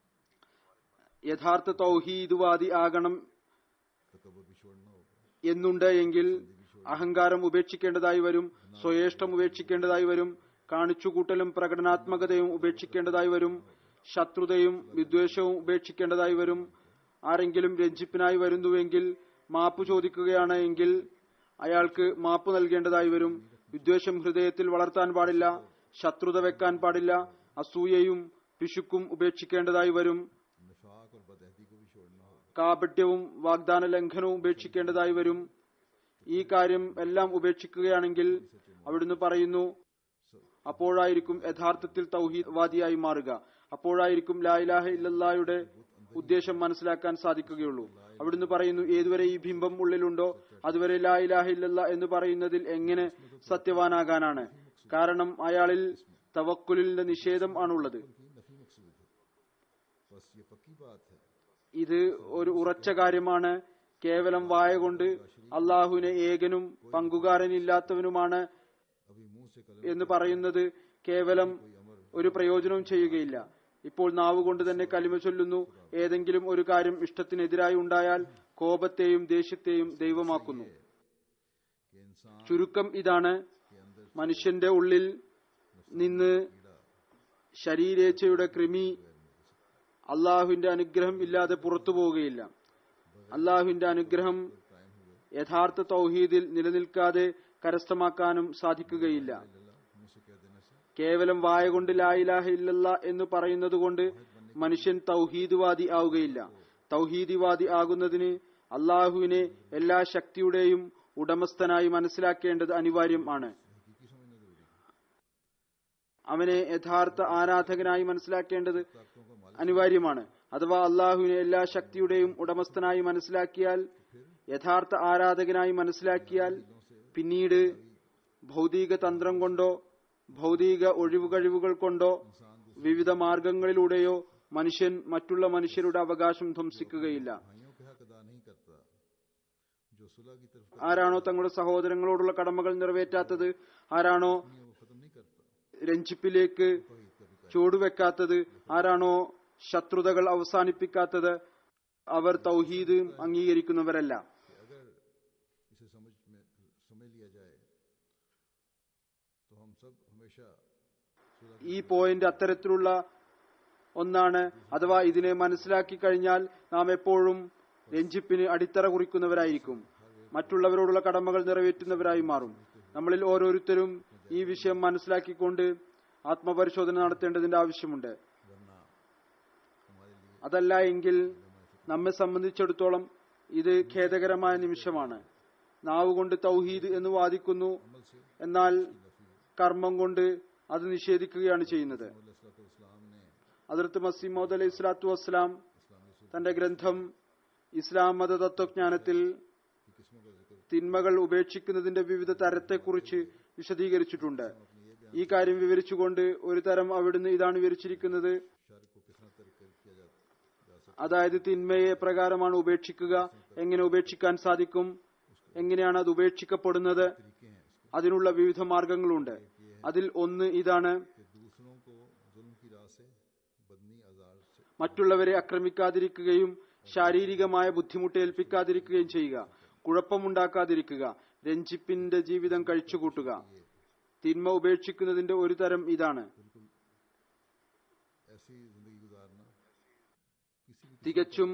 യഥാർത്ഥ തൗഹീദുവാദി ആകണം तकबर भी छोड़ना होगा എന്നുണ്ട് എങ്കിൽ അഹങ്കാരം ഉപേക്ഷിക്കേണ്ടതായി വരും സ്വയേഷ്ടം ഉപേക്ഷിക്കേണ്ടതായി വരും കാണിച്ചുകൂട്ടലും പ്രകടനാത്മകതയും ഉപേക്ഷിക്കേണ്ടതായി വരും ശത്രുതയും വിദ്വേഷവും ഉപേക്ഷിക്കേണ്ടതായി വരും ആരെങ്കിലും രഞ്ജിപ്പിനായി വരുന്നുവെങ്കിൽ മാപ്പ് ചോദിക്കുകയാണ് എങ്കിൽ അയാൾക്ക് മാപ്പ് നൽകേണ്ടതായി വരും വിദ്വേഷം ഹൃദയത്തിൽ വളർത്താൻ പാടില്ല ശത്രുത വെക്കാൻ പാടില്ല അസൂയയും പിശുക്കും ഉപേക്ഷിക്കേണ്ടതായി വരും निफाक और बदहदी को भी छोड़ना होगा കാപട്യവും വാഗ്ദാന ലംഘനവും ഉപേക്ഷിക്കേണ്ടതായി വരും ഈ കാര്യം എല്ലാം ഉപേക്ഷിക്കുകയാണെങ്കിൽ അവിടുന്ന് പറയുന്നു അപ്പോഴായിരിക്കും യഥാർത്ഥത്തിൽ തൗഹീദ്വാദിയായി മാറുക അപ്പോഴായിരിക്കും ലായിലാഹ ഇല്ലല്ലായുടെ ഉദ്ദേശം മനസ്സിലാക്കാൻ സാധിക്കുകയുള്ളൂ അവിടുന്ന് പറയുന്നു ഏതുവരെ ഈ ബിംബം ഉള്ളിലുണ്ടോ അതുവരെ ലായിലാഹ ഇല്ലല്ല എന്ന് പറയുന്നതിൽ എങ്ങനെ സത്യവാനാകാനാണ് കാരണം അയാളിൽ തവക്കുലിന്റെ നിഷേധം ആണുള്ളത് की नफी मकसूद है बस ये पक्की बात है ഇത് ഒരു ഉറച്ച കാര്യമാണ് കേവലം വായ കൊണ്ട് അള്ളാഹുവിനെ ഏകനും പങ്കുകാരനില്ലാത്തവനുമാണ് अभी मुंह से कलम എന്ന് പറയുന്നത് കേവലം ഒരു പ്രയോജനവും ചെയ്യുകയില്ല ഇപ്പോൾ നാവ് കൊണ്ട് തന്നെ കലിമ ചൊല്ലുന്നു ഏതെങ്കിലും ഒരു കാര്യം ഇഷ്ടത്തിനെതിരായി ഉണ്ടായാൽ കോപത്തെയും ദേഷ്യത്തെയും ദൈവമാക്കുന്നു कि इंसान ചുരുക്കം ഇതാണ് മനുഷ്യന്റെ ഉള്ളിൽ നിന്ന് ശരീരേച്ഛയുടെ കൃമി അള്ളാഹുവിന്റെ അനുഗ്രഹം ഇല്ലാതെ പുറത്തു പോവുകയില്ല അള്ളാഹുവിന്റെ അനുഗ്രഹം യഥാർത്ഥ തൗഹീദിൽ നിലനിൽക്കാതെ കരസ്ഥമാക്കാനും സാധിക്കുകയില്ല मुंह से कह देने से കേവലം വായ കൊണ്ട് ലായിലാഹ ഇല്ലല്ല എന്ന് പറയുന്നത് കൊണ്ട് മനുഷ്യൻ തൗഹീദ്വാദി ആവുകയില്ല തൗഹീദിവാദി ആകുന്നതിന് അള്ളാഹുവിനെ എല്ലാ ശക്തിയുടെയും ഉടമസ്ഥനായി മനസ്സിലാക്കേണ്ടത് അനിവാര്യം ആണ് हकीकी समझना जरूरी है അവനെ യഥാർത്ഥ ആരാധകനായി മനസ്സിലാക്കേണ്ടത് ताकतों का मालिक അനിവാര്യമാണ് അഥവാ അള്ളാഹുവിനെ എല്ലാ ശക്തിയുടെയും ഉടമസ്ഥനായി മനസ്സിലാക്കിയാൽ യഥാർത്ഥ ആരാധകനായി മനസ്സിലാക്കിയാൽ പിന്നീട് ഭൗതിക തന്ത്രം കൊണ്ടോ ഭൗതിക ഒഴിവുകഴിവുകൾ കൊണ്ടോ വിവിധ മാർഗങ്ങളിലൂടെയോ മനുഷ്യൻ മറ്റുള്ള മനുഷ്യരുടെ അവകാശം ധ്വംസിക്കുകയില്ല भाइयों के हक अदा नहीं करता जो सुलह की तरफ ആരാണോ തങ്ങളുടെ സഹോദരങ്ങളോടുള്ള കടമകൾ നിറവേറ്റാത്തത് ആരാണോ वो खत्म नहीं करता രഞ്ജിപ്പിലേക്ക് ചുവടുവെക്കാത്തത് ആരാണോ ശത്രുതകൾ അവസാനിപ്പിക്കാത്തത് അവർ തൗഹീദ് അംഗീകരിക്കുന്നവരല്ല कि अगर इसे समझ में समझ लिया जाए तो हम सब हमेशा सुलह ഈ പോയിന്റ് അത്തരത്തിലുള്ള ഒന്നാണ് അഥവാ ഇതിനെ മനസ്സിലാക്കി കഴിഞ്ഞാൽ നാം എപ്പോഴും രഞ്ജിപ്പിന് അടിത്തറ കുറിക്കുന്നവരായിരിക്കും മറ്റുള്ളവരോടുള്ള കടമകൾ നിറവേറ്റുന്നവരായി മാറും നമ്മളിൽ ഓരോരുത്തരും ഈ വിഷയം മനസ്സിലാക്കിക്കൊണ്ട് ആത്മപരിശോധന നടത്തേണ്ടതിന്റെ ആവശ്യമുണ്ട് वरना हमारे लिए അതല്ല എങ്കിൽ നമ്മെ സംബന്ധിച്ചിടത്തോളം ഇത് ഖേദകരമായ നിമിഷമാണ് നാവ് കൊണ്ട് തൗഹീദ് എന്ന് വാദിക്കുന്നു എന്നാൽ കർമ്മം കൊണ്ട് അത് നിഷേധിക്കുകയാണ് ചെയ്യുന്നത് इस्लाम ने അതിർത്ത് മസീമോദ് അലൈഹി സ്വലാത്തു വസ്സലാം തന്റെ ഗ്രന്ഥം ഇസ്ലാം മത തത്വജ്ഞാനത്തിൽ की किस्मों का जिक्र തിന്മകൾ ഉപേക്ഷിക്കുന്നതിന്റെ വിവിധ തരത്തെക്കുറിച്ച് വിശദീകരിച്ചിട്ടുണ്ട് ഈ കാര്യം വിവരിച്ചുകൊണ്ട് ഒരു തരം അവിടുന്ന് ഇതാണ് വിവരിച്ചിരിക്കുന്നത് शर को किस तरह तर्क कर- किया जा, जा सकता അതായത് തിന്മയെ എപ്രകാരമാണ് ഉപേക്ഷിക്കുക എങ്ങനെ ഉപേക്ഷിക്കാൻ സാധിക്കും എങ്ങനെയാണ് അത് ഉപേക്ഷിക്കപ്പെടുന്നത് तरीके हैं इसके അതിനുള്ള വിവിധ മാർഗങ്ങളുണ്ട് അതിൽ ഒന്ന് ഇതാണ് कि दूसरों को जुल्म की राह से बदनी आजार से മറ്റുള്ളവരെ ആക്രമിക്കാതിരിക്കുകയും ശാരീരികമായ ബുദ്ധിമുട്ട് ഏൽപ്പിക്കാതിരിക്കുകയും ചെയ്യുക കുഴപ്പമുണ്ടാക്കാതിരിക്കുക രഞ്ജിപ്പിന്റെ ജീവിതം കഴിച്ചുകൂട്ടുക തിന്മ ഉപേക്ഷിക്കുന്നതിന്റെ ഒരു തരം ഇതാണ് बिल्कुल ऐसी जिंदगी गुजारना किसी भी തികച്ചും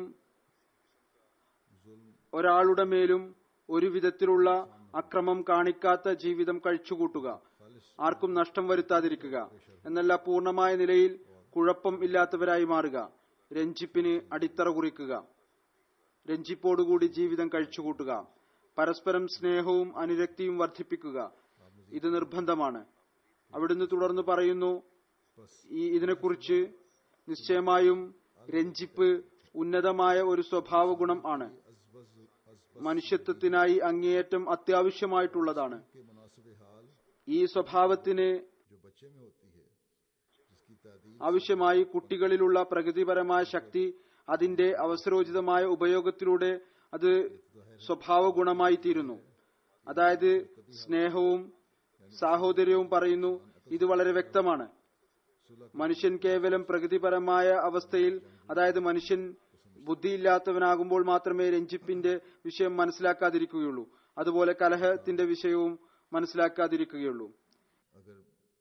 जुल्म ഒരാളുടെ മേലും ഒരു വിധത്തിലുള്ള അക്രമം കാണിക്കാത്ത ജീവിതം കഴിച്ചുകൂട്ടുക खालिश ആർക്കും നഷ്ടം വരുത്താതിരിക്കുക എന്നല്ല പൂർണ്ണമായ നിലയിൽ കുഴപ്പം ഇല്ലാത്തവരായി മാറുക രഞ്ജിപ്പിന് അടിത്തറ കുറിക്കുക രഞ്ജിപ്പോടുകൂടി ജീവിതം കഴിച്ചുകൂട്ടുക പരസ്പരം സ്നേഹവും അനുരക്തിയും വർദ്ധിപ്പിക്കുക ഇത് നിർബന്ധമാണ് അവിടുന്ന് തുടർന്ന് പറയുന്നു ഈ ഇതിനെക്കുറിച്ച് നിശ്ചയമായും രഞ്ജിപ്പ് ഉന്നതമായ ഒരു സ്വഭാവ ഗുണം ആണ് अजबज अजबज മനുഷ്യത്വത്തിനായി അങ്ങേയറ്റം അത്യാവശ്യമായിട്ടുള്ളതാണ് के मुनासिब हाल ഈ സ്വഭാവത്തിന് जो बच्चे में होती है जिसकी तादील ആവശ്യമായി കുട്ടികളിലുള്ള പ്രകൃതിപരമായ ശക്തി അതിന്റെ അവസരോചിതമായ ഉപയോഗത്തിലൂടെ അത് സ്വഭാവ ഗുണമായി തീരുന്നു അതായത് സ്നേഹവും സാഹോദര്യവും പറയുന്നു ഇത് വളരെ വ്യക്തമാണ് മനുഷ്യൻ കേവലം പ്രകൃതിപരമായ അവസ്ഥയിൽ അതായത് മനുഷ്യൻ ബുദ്ധിയില്ലാത്തവനാകുമ്പോൾ മാത്രമേ രഞ്ജിപ്പിന്റെ വിഷയം മനസ്സിലാക്കാതിരിക്കുകയുള്ളൂ അതുപോലെ കലഹത്തിന്റെ വിഷയവും മനസ്സിലാക്കാതിരിക്കുകയുള്ളൂ अगर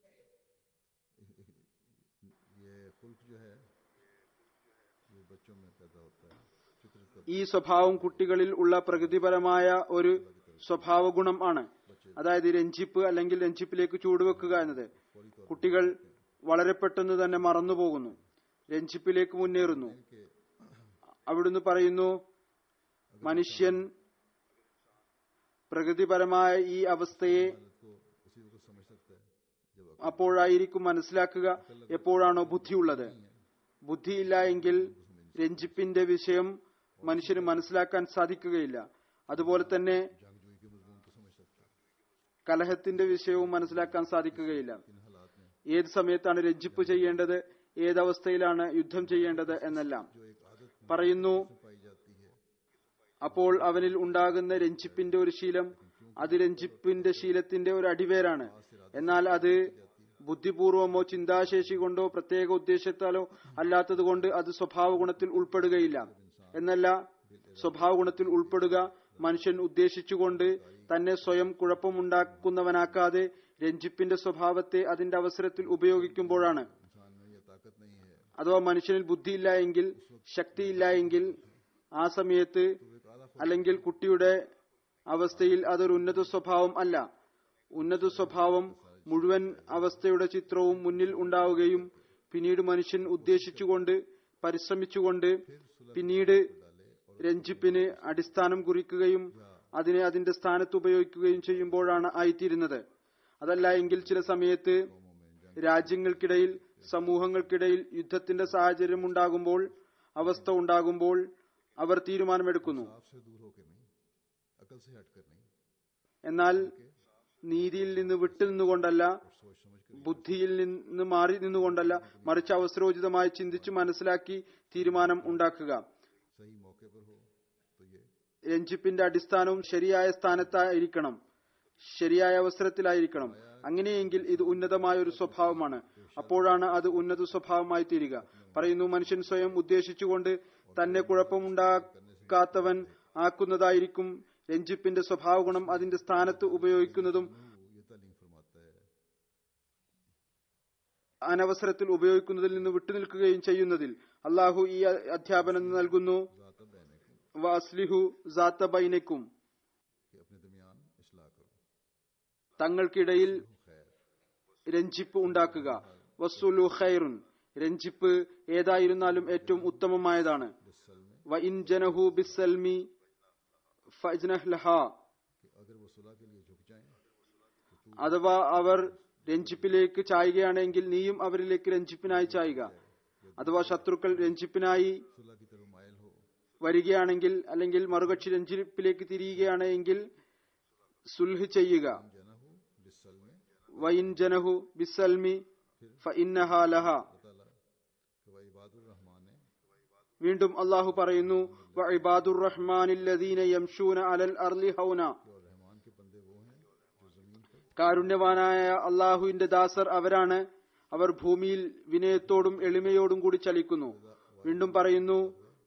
ये खुल्क जो है ये बच्चों में पैदा होता है फितरत का ഈ സ്വഭാവം കുട്ടികളിൽ ഉള്ള പ്രകൃതിപരമായ ഒരു സ്വഭാവ ഗുണം ആണ് അതായത് രഞ്ജിപ്പ് അല്ലെങ്കിൽ രഞ്ജിപ്പിലേക്ക് ചൂടുവെക്കുക എന്നത് കുട്ടികൾ വളരെ പെട്ടെന്ന് തന്നെ മറന്നുപോകുന്നു രഞ്ജിപ്പിലേക്ക് മുന്നേറുന്നു അവിടുന്ന് പറയുന്നു മനുഷ്യൻ പ്രകൃതിപരമായ ഈ അവസ്ഥയെ हालत को उसी वक्त समझ सकता है जब അപ്പോഴായിരിക്കും മനസ്സിലാക്കുക എപ്പോഴാണോ ബുദ്ധിയുള്ളത് ബുദ്ധിയില്ല എങ്കിൽ രഞ്ജിപ്പിന്റെ വിഷയം മനുഷ്യന് മനസ്സിലാക്കാൻ സാധിക്കുകയില്ല അതുപോലെ തന്നെ जंगजोई के मजमून को समझ सकता है കലഹത്തിന്റെ വിഷയവും മനസ്സിലാക്കാൻ സാധിക്കുകയില്ല इन हालात में ഏത് സമയത്താണ് രഞ്ജിപ്പ് ചെയ്യേണ്ടത് ഏതവസ്ഥയിലാണ് യുദ്ധം ചെയ്യേണ്ടത് എന്നെല്ലാം जो एक आदत പറയുന്നു पाई जाती है അപ്പോൾ അവനിൽ ഉണ്ടാകുന്ന രഞ്ജിപ്പിന്റെ ഒരു ശീലം അത് രഞ്ജിപ്പിന്റെ ശീലത്തിന്റെ ഒരു അടിവേരാണ് എന്നാൽ അത് ബുദ്ധിപൂർവമോ ചിന്താശേഷി കൊണ്ടോ പ്രത്യേക ഉദ്ദേശത്താലോ അല്ലാത്തതുകൊണ്ട് അത് സ്വഭാവ ഗുണത്തിൽ ഉൾപ്പെടുകയില്ല എന്നല്ല സ്വഭാവ ഗുണത്തിൽ ഉൾപ്പെടുക മനുഷ്യൻ ഉദ്ദേശിച്ചുകൊണ്ട് തന്നെ സ്വയം കുഴപ്പമുണ്ടാക്കുന്നവനാക്കാതെ രഞ്ജിപ്പിന്റെ സ്വഭാവത്തെ അതിന്റെ അവസരത്തിൽ ഉപയോഗിക്കുമ്പോഴാണ് इंसान में ये ताकत नहीं है അഥവാ മനുഷ്യനിൽ ബുദ്ധിയില്ല എങ്കിൽ ശക്തിയില്ല എങ്കിൽ ആ സമയത്ത് അല്ലെങ്കിൽ കുട്ടിയുടെ അവസ്ഥയിൽ അതൊരു ഉന്നത സ്വഭാവം അല്ല ഉന്നത സ്വഭാവം മുഴുവൻ അവസ്ഥയുടെ ചിത്രവും മുന്നിൽ ഉണ്ടാവുകയും പിന്നീട് മനുഷ്യൻ ഉദ്ദേശിച്ചുകൊണ്ട് പരിശ്രമിച്ചുകൊണ്ട് പിന്നീട് രഞ്ജിപ്പിന് അടിസ്ഥാനം കുറിക്കുകയും അതിനെ അതിന്റെ സ്ഥാനത്ത് ഉപയോഗിക്കുകയും ചെയ്യുമ്പോഴാണ് ആയിത്തീരുന്നത് അതല്ല എങ്കിൽ ചില സമയത്ത് രാജ്യങ്ങൾക്കിടയിൽ സമൂഹങ്ങൾക്കിടയിൽ യുദ്ധത്തിന്റെ സാഹചര്യം ഉണ്ടാകുമ്പോൾ അവസ്ഥ ഉണ്ടാകുമ്പോൾ അവർ തീരുമാനമെടുക്കുന്നു आपसे दूर होकर नहीं अकल से हटकर नहीं എന്നാൽ നീതിയിൽ നിന്ന് വിട്ടു നിന്നുകൊണ്ടല്ല सोच समझ कर ബുദ്ധിയിൽ നിന്ന് മാറി നിന്നുകൊണ്ടല്ല മറിച്ച് അവസരോചിതമായി ചിന്തിച്ചു മനസ്സിലാക്കി തീരുമാനം ഉണ്ടാക്കുക सही मौके पर हो तो ये രഞ്ജിപ്പിന്റെ അടിസ്ഥാനവും ശരിയായ സ്ഥാനത്തായിരിക്കണം ശരിയായ അവസരത്തിലായിരിക്കണം അങ്ങനെയെങ്കിൽ ഇത് ഉന്നതമായ ഒരു സ്വഭാവമാണ് അപ്പോഴാണ് അത് ഉന്നത സ്വഭാവമായി തീരുക പറയുന്നു മനുഷ്യൻ സ്വയം ഉദ്ദേശിച്ചുകൊണ്ട് തന്നെ കുഴപ്പമുണ്ടാക്കാത്തവൻ ആക്കുന്നതായിരിക്കും രഞ്ജിപ്പിന്റെ സ്വഭാവ ഗുണം അതിന്റെ സ്ഥാനത്ത് ഉപയോഗിക്കുന്നതും ये तालीम फरमाता है അനവസരത്തിൽ ഉപയോഗിക്കുന്നതിൽ നിന്ന് വിട്ടുനിൽക്കുകയും ചെയ്യുന്നതിൽ അള്ളാഹു ഈ അധ്യാപനം നൽകുന്നു ज़ाता बहने को വാസ്ലിഹു സാത്ത ബൈനക്കും कि अपने दरमियान इसलाह करो തങ്ങൾക്കിടയിൽ खैर രഞ്ജിപ്പ് ഉണ്ടാക്കുക വസുലു ഖൈറുൻ രഞ്ജിപ്പ് ഏതായിരുന്നാലും ഏറ്റവും ഉത്തമമായതാണ് बिसल में വ ഇൻ ജനഹു ബിസൽമി ഫജ്നഹ് ലഹ कि अगर वो सुलह के लिए झुक जाएं तो तू അഥവാ അവർ രഞ്ജിപ്പിലേക്ക് ചായുകയാണെങ്കിൽ നീയും അവരിലേക്ക് രഞ്ജിപ്പിനായി ചായുക അഥവാ ശത്രുക്കൾ രഞ്ജിപ്പിനായി सुलह की तरफ मायल हो വരികയാണെങ്കിൽ അല്ലെങ്കിൽ മറുകക്ഷി രഞ്ജിപ്പിലേക്ക് തിരിയുകയാണ് എങ്കിൽ സുൽഹ് ചെയ്യുക जना हो बिसल में വൈൻ ജനഹു ബിസൽമി ഫഇന്നഹ ലഹ अल्लाह ताला कि वह इबादुर रहमान है വീണ്ടും അള്ളാഹു പറയുന്നു വഇബാദുർ റഹ്മാനില്ലദീന യംശൂന അലൽ അർളി ഹൗന और रहमान के बंदे वो हैं जो जमीन पर കാരുണ്യവാനായ അള്ളാഹുവിന്റെ ദാസർ അവരാണ് അവർ ഭൂമിയിൽ വിനയത്തോടും എളിമയോടും കൂടി ചലിക്കുന്നു വീണ്ടും പറയുന്നു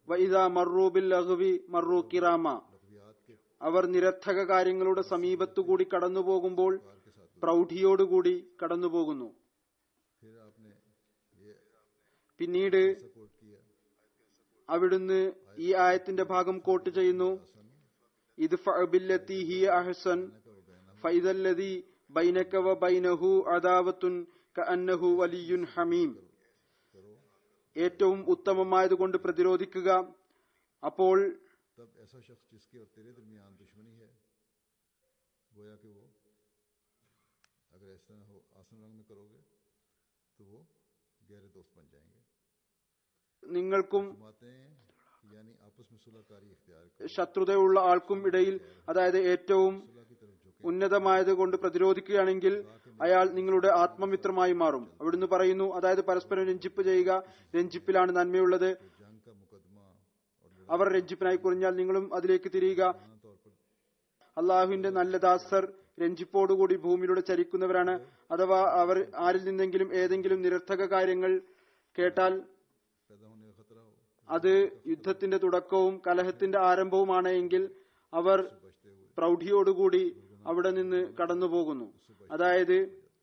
വൈദ മറൂബിൽ ലഹുവി മറൂ കിറാമ लघवियात के അവർ നിരർത്ഥക കാര്യങ്ങളുടെ സമീപത്തുകൂടി കടന്നുപോകുമ്പോൾ പ്രൗഢിയോടുകൂടി കടന്നുപോകുന്നു फिर आपने ये പിന്നീട് ऐसा कोट किया അവിടുന്ന് ഈ ആയത്തിന്റെ ഭാഗം കോട്ട് ചെയ്യുന്നു ഇത് ഫഅബില്ലത്തി ഹിയ അഹ്സൻ ഫൈദല്ലദി ബൈനക വ ബൈനഹു അദാവത്തുൻ കഅന്നഹു വലിയുൻ ഹമീം ഏറ്റവും ഉത്തമമായതുകൊണ്ട് പ്രതിരോധിക്കുക അപ്പോൾ तब ऐसा शख्स जिसके और तेरे दरमियान दुश्मनी है गोया कि वो अगर ऐसा हो आसन रंग में करोगे तो वो गहरे दोस्त बन जाएंगे നിങ്ങൾക്കും फरमाते हैं कि यानी आपस में सुलहकारी इख्तियार करो ശത്രുതയുള്ള ആൾക്കും ഇടയിൽ അതായത് ഏറ്റവും सुलह की तरफ झुके ഉന്നതമായത് കൊണ്ട് പ്രതിരോധിക്കുകയാണെങ്കിൽ അയാൾ നിങ്ങളുടെ ആത്മമിത്രമായി മാറും അവിടുന്ന് പറയുന്നു അതായത് പരസ്പരം രഞ്ജിപ്പ് ചെയ്യുക രഞ്ജിപ്പിലാണ് നന്മയുള്ളത് जंग का मुकदमा और അവർ രഞ്ജിപ്പിനായി കുറിഞ്ഞാൽ നിങ്ങളും അതിലേക്ക് തിരിയുക लड़ाना तौर पर അള്ളാഹുവിന്റെ നല്ല ദാസർ രഞ്ജിപ്പോടുകൂടി ഭൂമിയിലൂടെ ചരിക്കുന്നവരാണ് അഥവാ അവർ ആരിൽ നിന്നെങ്കിലും ഏതെങ്കിലും നിരർത്ഥക കാര്യങ്ങൾ കേട്ടാൽ पैदा होने का खतरा हो അത് യുദ്ധത്തിന്റെ തുടക്കവും കലഹത്തിന്റെ ആരംഭവുമാണ് എങ്കിൽ അവർ बचते हुए പ്രൗഢിയോടുകൂടി അവിടെ നിന്ന് കടന്നുപോകുന്നു അതായത്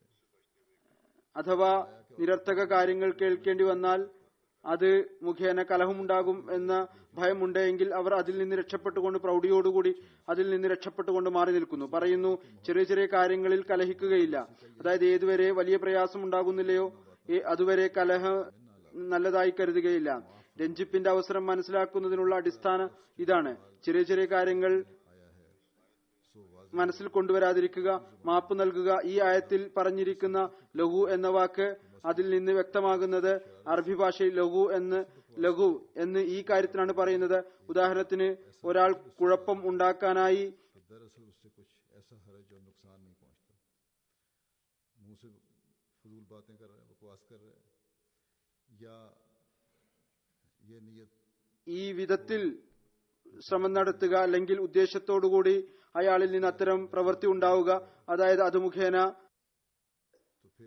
അഥവാ നിരർത്ഥക കാര്യങ്ങൾ കേൾക്കേണ്ടി വന്നാൽ അത് മുഖേന കലഹമുണ്ടാകും എന്ന ഭയമുണ്ടെങ്കിൽ അവർ അതിൽ നിന്ന് രക്ഷപ്പെട്ടുകൊണ്ട് പ്രൗഢിയോടുകൂടി അതിൽ നിന്ന് രക്ഷപ്പെട്ടുകൊണ്ട് മാറി നിൽക്കുന്നു പറയുന്നു ചെറിയ ചെറിയ കാര്യങ്ങളിൽ കലഹിക്കുകയില്ല അതായത് ഏതുവരെ വലിയ പ്രയാസം ഉണ്ടാകുന്നില്ലയോ ഏ- അതുവരെ കലഹ നല്ലതായി കരുതുകയില്ല രഞ്ജിപ്പിന്റെ അവസരം മനസ്സിലാക്കുന്നതിനുള്ള അടിസ്ഥാനം ഇതാണ് ചെറിയ ചെറിയ കാര്യങ്ങൾ മനസ്സിൽ കൊണ്ടുവരാതിരിക്കുക മാപ്പ് നൽകുക ഈ ആയത്തിൽ പറഞ്ഞിരിക്കുന്ന ലഘു എന്ന വാക്ക് അതിൽ നിന്ന് വ്യക്തമാകുന്നത് അറബി ഭാഷയിൽ ലഘു എന്ന് ലഘു എന്ന് ഈ കാര്യത്തിലാണ് പറയുന്നത് ഉദാഹരണത്തിന് ഒരാൾ കുഴപ്പം ഉണ്ടാക്കാനായി तो दरअसल उससे कुछ ऐसा हरज और नुकसान नहीं पहुंचता मुंह से फजूल बातें कर रहा है बकवास कर रहा है या ये नीयत ഈ വിധത്തിൽ ശ്രമം നടത്തുക അല്ലെങ്കിൽ ഉദ്ദേശത്തോടുകൂടി അയാളിൽ നിന്ന് അത്തരം പ്രവൃത്തി ഉണ്ടാവുക അതായത് അത് മുഖേന तो फिर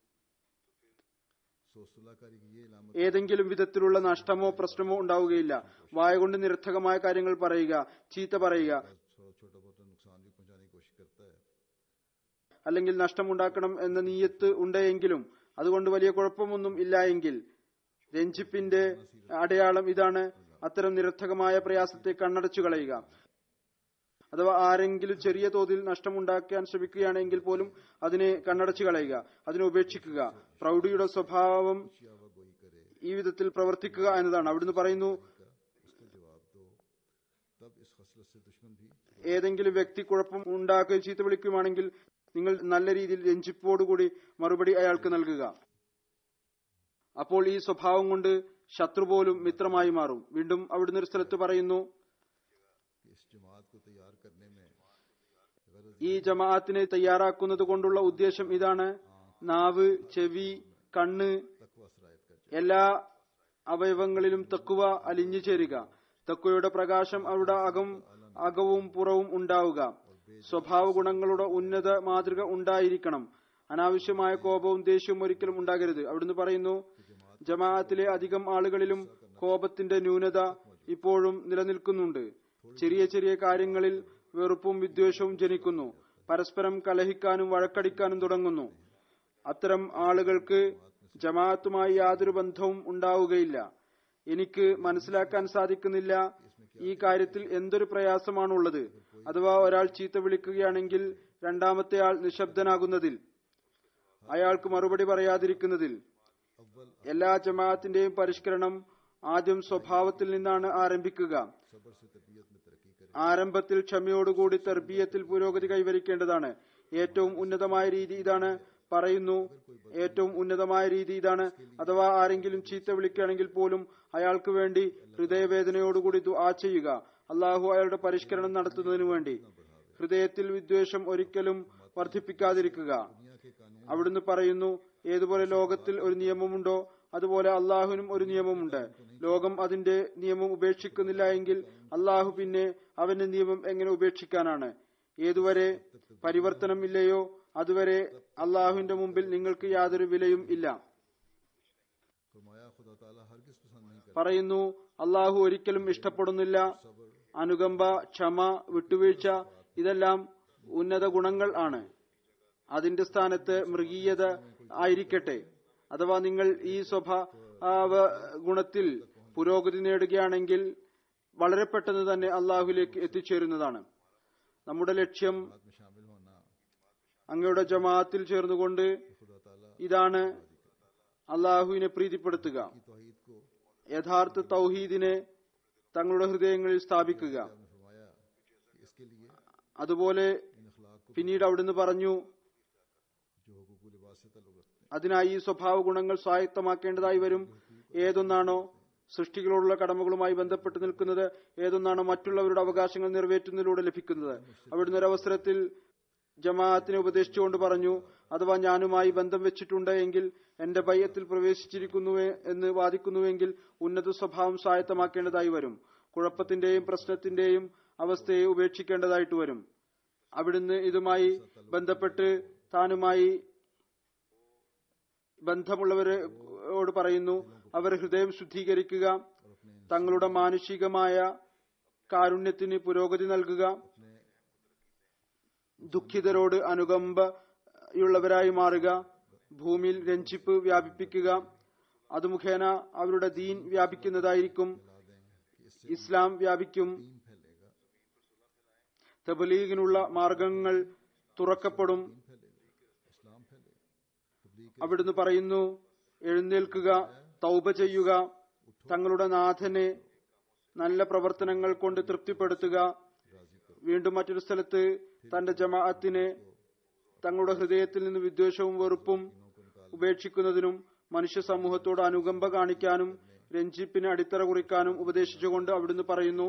सोसलाकारी की ये इलामत ഏതെങ്കിലും വിധത്തിലുള്ള നഷ്ടമോ പ്രശ്നമോ ഉണ്ടാവുകയില്ല വായ കൊണ്ട് നിരർത്ഥകമായ കാര്യങ്ങൾ പറയുക ചീത്ത പറയുക थोड़ा छोटा बहुत नुकसान भी पहुंचाने की कोशिश करता है അല്ലെങ്കിൽ നഷ്ടമുണ്ടാക്കണം എന്ന നീയത്ത് ഉണ്ടെങ്കിലും അതുകൊണ്ട് വലിയ കുഴപ്പമൊന്നും ഇല്ല എങ്കിൽ രഞ്ജിപ്പിന്റെ അടയാളം ഇതാണ് അത്തരം നിരർത്ഥകമായ പ്രയാസത്തെ കണ്ണടച്ചു കളയുക അഥവാ ആരെങ്കിലും ചെറിയ തോതിൽ നഷ്ടമുണ്ടാക്കാൻ ശ്രമിക്കുകയാണെങ്കിൽ പോലും അതിനെ കണ്ണടച്ചു കളയുക അതിനെ ഉപേക്ഷിക്കുക പ്രൗഢിയുടെ സ്വഭാവം चियावा गोई करे ഈ വിധത്തിൽ പ്രവർത്തിക്കുക എന്നതാണ് അവിടുന്ന് പറയുന്നു उसको जवाब दो तब इस खसलत से दुश्मन भी ഏതെങ്കിലും വ്യക്തി കുഴപ്പം ഉണ്ടാക്കുകയും ചീത്ത വിളിക്കുകയാണെങ്കിൽ നിങ്ങൾ നല്ല രീതിയിൽ രഞ്ജിപ്പോടുകൂടി മറുപടി അയാൾക്ക് നൽകുക അപ്പോൾ ഈ സ്വഭാവം കൊണ്ട് ശത്രു പോലും മിത്രമായി മാറും വീണ്ടും അവിടുന്ന് ഒരു സ്ഥലത്ത് പറയുന്നു कि इस जमात को तैयार करने में गरज ഈ ജമാഅത്തിനെ തയ്യാറാക്കുന്നത് കൊണ്ടുള്ള ഉദ്ദേശം ഇതാണ് നാവ് ചെവി കണ്ണ് तकवा सरायत कर എല്ലാ അവയവങ്ങളിലും തക്കുവ അലിഞ്ഞു ചേരുക തക്കുവയുടെ പ്രകാശം അവിടെ അകം അകവും പുറവും ഉണ്ടാവുക സ്വഭാവ ഗുണങ്ങളുടെ ഉന്നത മാതൃക ഉണ്ടായിരിക്കണം അനാവശ്യമായ കോപവും ദേഷ്യവും ഒരിക്കലും ഉണ്ടാകരുത് അവിടുന്ന് പറയുന്നു ജമാഅത്തിലെ അധികം ആളുകളിലും കോപത്തിന്റെ ന്യൂനത ഇപ്പോഴും നിലനിൽക്കുന്നുണ്ട് ചെറിയ ചെറിയ കാര്യങ്ങളിൽ വെറുപ്പും വിദ്വേഷവും ജനിക്കുന്നു പരസ്പരം കലഹിക്കാനും വഴക്കടിക്കാനും തുടങ്ങുന്നു അത്തരം ആളുകൾക്ക് ജമാഅത്തുമായി യാതൊരു ബന്ധവും ഉണ്ടാവുകയില്ല എനിക്ക് മനസ്സിലാക്കാൻ സാധിക്കുന്നില്ല ഈ കാര്യത്തിൽ എന്തൊരു പ്രയാസമാണുള്ളത് അഥവാ ഒരാൾ ചീത്ത വിളിക്കുകയാണെങ്കിൽ രണ്ടാമത്തെ ആൾ നിശബ്ദനാകുന്നതിൽ അയാൾക്ക് മറുപടി പറയാതിരിക്കുന്നതിൽ എല്ലാ ജമാഅത്തിന്റെയും പരിഷ്കരണം ആദ്യം സ്വഭാവത്തിൽ നിന്നാണ് ആരംഭിക്കുക सब्र से तरबियत में तरक्की करे ആരംഭത്തിൽ ക്ഷമയോടുകൂടി തെർബീയത്തിൽ പുരോഗതി കൈവരിക്കേണ്ടതാണ് ഏറ്റവും ഉന്നതമായ രീതി ഇതാണ് പറയുന്നു ഏറ്റവും ഉന്നതമായ രീതി ഇതാണ് അഥവാ ആരെങ്കിലും ചീത്ത വിളിക്കുകയാണെങ്കിൽ പോലും അയാൾക്ക് വേണ്ടി ഹൃദയവേദനയോടുകൂടി ദുആ ചെയ്യുക അള്ളാഹു അയാളുടെ പരിഷ്കരണം നടത്തുന്നതിനു വേണ്ടി ഹൃദയത്തിൽ വിദ്വേഷം ഒരിക്കലും വർദ്ധിപ്പിക്കാതിരിക്കുക അവിടുന്ന് പറയുന്നു ഏതുപോലെ ലോകത്തിൽ ഒരു നിയമമുണ്ടോ അതുപോലെ അള്ളാഹുവിനും ഒരു നിയമമുണ്ട് ലോകം അതിന്റെ നിയമം ഉപേക്ഷിക്കുന്നില്ല എങ്കിൽ അള്ളാഹു പിന്നെ അവന്റെ നിയമം എങ്ങനെ ഉപേക്ഷിക്കാനാണ് ഏതുവരെ പരിവർത്തനം ഇല്ലയോ അതുവരെ അള്ളാഹുവിന്റെ മുമ്പിൽ നിങ്ങൾക്ക് യാതൊരു വിലയും ഇല്ല फरमाया खुदा ताला हरगिज पसंद नहीं करता പറയുന്നു അള്ളാഹു ഒരിക്കലും ഇഷ്ടപ്പെടുന്നില്ല അനുകമ്പ ക്ഷമ വിട്ടുവീഴ്ച ഇതെല്ലാം ഉന്നത ഗുണങ്ങൾ ആണ് അതിന്റെ സ്ഥാനത്ത് മൃഗീയത ആയിരിക്കട്ടെ അഥവാ നിങ്ങൾ ഈ സ്വഭാവ ഗുണത്തിൽ പുരോഗതി നേടുകയാണെങ്കിൽ വളരെ പെട്ടെന്ന് തന്നെ അള്ളാഹുലേക്ക് എത്തിച്ചേരുന്നതാണ് നമ്മുടെ ലക്ഷ്യം में शामिल होना അങ്ങയുടെ ജമാഅത്തിൽ ചേർന്നുകൊണ്ട് खुदा ताला ഇതാണ് അള്ളാഹുവിനെ പ്രീതിപ്പെടുത്തുക की तौहीद को യഥാർത്ഥ തൗഹീദിനെ തങ്ങളുടെ ഹൃദയങ്ങളിൽ സ്ഥാപിക്കുക आपने फरमाया कि इसके लिए അതുപോലെ इन अखलाक को പിന്നീട് അവിടുന്ന് പറഞ്ഞു जो हकूक लिबास से ताल्लुक रखते അതിനായി ഈ സ്വഭാവ ഗുണങ്ങൾ സ്വായത്തമാക്കേണ്ടതായി വരും ഏതൊന്നാണോ സൃഷ്ടികളോടുള്ള കടമകളുമായി ബന്ധപ്പെട്ട് നിൽക്കുന്നത് ഏതൊന്നാണോ മറ്റുള്ളവരുടെ അവകാശങ്ങൾ നിറവേറ്റുന്നതിലൂടെ ലഭിക്കുന്നത് അവിടുന്ന് ഒരവസരത്തിൽ ജമാഅത്തിനെ ഉപദേശിച്ചുകൊണ്ട് പറഞ്ഞു അഥവാ ഞാനുമായി ബന്ധം വെച്ചിട്ടുണ്ട് എങ്കിൽ എന്റെ ഭയത്തിൽ പ്രവേശിച്ചിരിക്കുന്നു എന്ന് വാദിക്കുന്നുവെങ്കിൽ ഉന്നത സ്വഭാവം സ്വായത്തമാക്കേണ്ടതായി വരും കുഴപ്പത്തിന്റെയും പ്രശ്നത്തിന്റെയും അവസ്ഥയെ ഉപേക്ഷിക്കേണ്ടതായിട്ട് വരും അവിടുന്ന് ഇതുമായി ബന്ധപ്പെട്ട് താനുമായി ബന്ധമുള്ളവരോട് പറയുന്നു അവർ ഹൃദയം ശുദ്ധീകരിക്കുക और अपने തങ്ങളുടെ മാനുഷികമായ കാരുണ്യത്തിന് പുരോഗതി നൽകുക अपने ദുഃഖിതരോട് അനുകമ്പയുള്ളവരായി മാറുക ഭൂമിയിൽ രഞ്ജിപ്പ് വ്യാപിപ്പിക്കുക അത് മുഖേന അവരുടെ ദീൻ വ്യാപിക്കുന്നതായിരിക്കും ला दें कि इससे ഇസ്ലാം വ്യാപിക്കും दीन फैलेगा തബലീഗിനുള്ള മാർഗങ്ങൾ തുറക്കപ്പെടും दीन फैलेगा इस्लाम फैलेगा तबलीग के അവിടുന്ന് പറയുന്നു എഴുന്നേൽക്കുക തൗബ ചെയ്യുക തങ്ങളുടെ നാഥനെ നല്ല പ്രവർത്തനങ്ങൾ കൊണ്ട് തൃപ്തിപ്പെടുത്തുക राजी करो വീണ്ടും മറ്റൊരു സ്ഥലത്ത് തന്റെ ജമാഅത്തിനെ തങ്ങളുടെ ഹൃദയത്തിൽ നിന്ന് വിദ്വേഷവും വെറുപ്പും ഉപേക്ഷിക്കുന്നതിനും മനുഷ്യ സമൂഹത്തോട് അനുകമ്പ കാണിക്കാനും രഞ്ജിപ്പിന് അടിത്തറ കുറിക്കാനും ഉപദേശിച്ചുകൊണ്ട് അവിടുന്ന് പറയുന്നു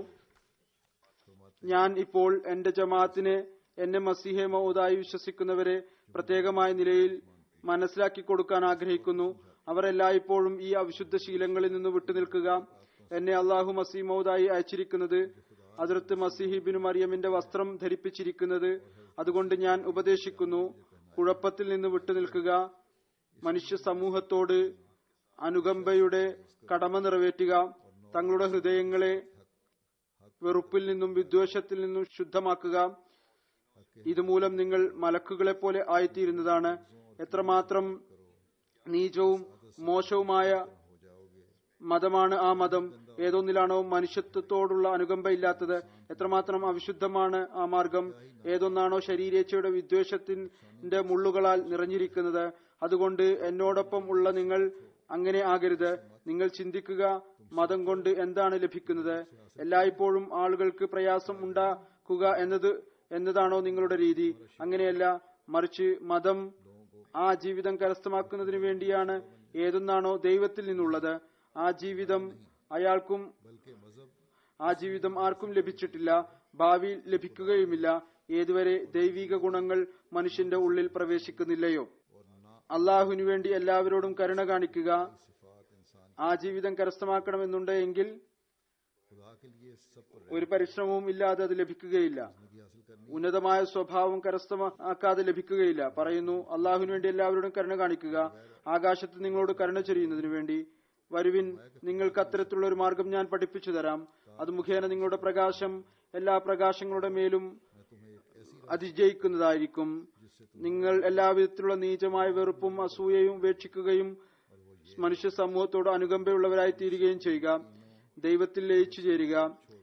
ഞാൻ ഇപ്പോൾ എന്റെ ജമാഅത്തിനെ എന്നെ മസിഹെ മൗദായി വിശ്വസിക്കുന്നവരെ പ്രത്യേകമായ നിലയിൽ മനസ്സിലാക്കി കൊടുക്കാൻ ആഗ്രഹിക്കുന്നു അവർ എല്ലായ്പ്പോഴും ഈ അവിശുദ്ധ ശീലങ്ങളിൽ നിന്ന് വിട്ടുനിൽക്കുക എന്നെ അള്ളാഹു മസീ മൗദായി അയച്ചിരിക്കുന്നത് അതിർത്ത് മസിഹിബിന് മറിയമിന്റെ വസ്ത്രം ധരിപ്പിച്ചിരിക്കുന്നത് അതുകൊണ്ട് ഞാൻ ഉപദേശിക്കുന്നു കുഴപ്പത്തിൽ നിന്ന് വിട്ടുനിൽക്കുക മനുഷ്യ സമൂഹത്തോട് അനുകമ്പയുടെ കടമ നിറവേറ്റുക തങ്ങളുടെ ഹൃദയങ്ങളെ വെറുപ്പിൽ നിന്നും വിദ്വേഷത്തിൽ നിന്നും ശുദ്ധമാക്കുക ഇതുമൂലം നിങ്ങൾ മലക്കുകളെ പോലെ ആയിത്തീരുന്നതാണ് എത്രമാത്രം നീചവും മോശവുമായ हो जाओगे മതമാണ് ആ മതം ഏതൊന്നിലാണോ മനുഷ്യത്വത്തോടുള്ള അനുകമ്പയില്ലാത്തത് എത്രമാത്രം അവിശുദ്ധമാണ് ആ മാർഗം ഏതൊന്നാണോ ശരീരേച്ഛയുടെ വിദ്വേഷത്തിന്റെ മുള്ളുകളാൽ നിറഞ്ഞിരിക്കുന്നത് അതുകൊണ്ട് എന്നോടൊപ്പം ഉള്ള നിങ്ങൾ അങ്ങനെ ആകരുത് നിങ്ങൾ ചിന്തിക്കുക മതം കൊണ്ട് എന്താണ് ലഭിക്കുന്നത് എല്ലായ്പ്പോഴും ആളുകൾക്ക് പ്രയാസം ഉണ്ടാക്കുക എന്നത് എന്നതാണോ നിങ്ങളുടെ രീതി അങ്ങനെയല്ല മറിച്ച് മതം ആ ജീവിതം കരസ്ഥമാക്കുന്നതിന് വേണ്ടിയാണ് ഏതൊന്നാണോ ദൈവത്തിൽ നിന്നുള്ളത് ആ ജീവിതം അയാൾക്കും बल्कि मजहब ആ ജീവിതം ആർക്കും ലഭിച്ചിട്ടില്ല ഭാവിയിൽ ലഭിക്കുകയുമില്ല ഏതുവരെ ദൈവിക ഗുണങ്ങൾ മനുഷ്യന്റെ ഉള്ളിൽ പ്രവേശിക്കുന്നില്ലയോ और ना അള്ളാഹുവിനു വേണ്ടി എല്ലാവരോടും കരുണ കാണിക്കുക सिफात इंसान ആ ജീവിതം കരസ്ഥമാക്കണമെന്നുണ്ട് എങ്കിൽ खुदा के लिए सब पर ഒരു പരിശ്രമവും ഇല്ലാതെ അത് ലഭിക്കുകയില്ല जिंदगी हासिल करनी ഉന്നതമായ സ്വഭാവം കരസ്ഥമാക്കാതെ ലഭിക്കുകയില്ല പറയുന്നു അള്ളാഹുവിനു വേണ്ടി എല്ലാവരോടും കരുണ കാണിക്കുക ആകാശത്ത് നിങ്ങളോട് കരുണ ചൊരിയുന്നതിനു വേണ്ടി വരുവിൻ നിങ്ങൾക്ക് അത്തരത്തിലുള്ള ഒരു മാർഗം ഞാൻ പഠിപ്പിച്ചു തരാം അത് മുഖേന നിങ്ങളുടെ പ്രകാശം എല്ലാ പ്രകാശങ്ങളുടെ മേലും मैं तुम्हें एक ऐसी അതിജയിക്കുന്നതായിരിക്കും നിങ്ങൾ എല്ലാവിധത്തിലുള്ള നീചമായ വെറുപ്പും അസൂയയും ഉപേക്ഷിക്കുകയും മനുഷ്യ സമൂഹത്തോട് അനുകമ്പയുള്ളവരായി തീരുകയും ചെയ്യുക ദൈവത്തിൽ ലയിച്ചു ചേരുക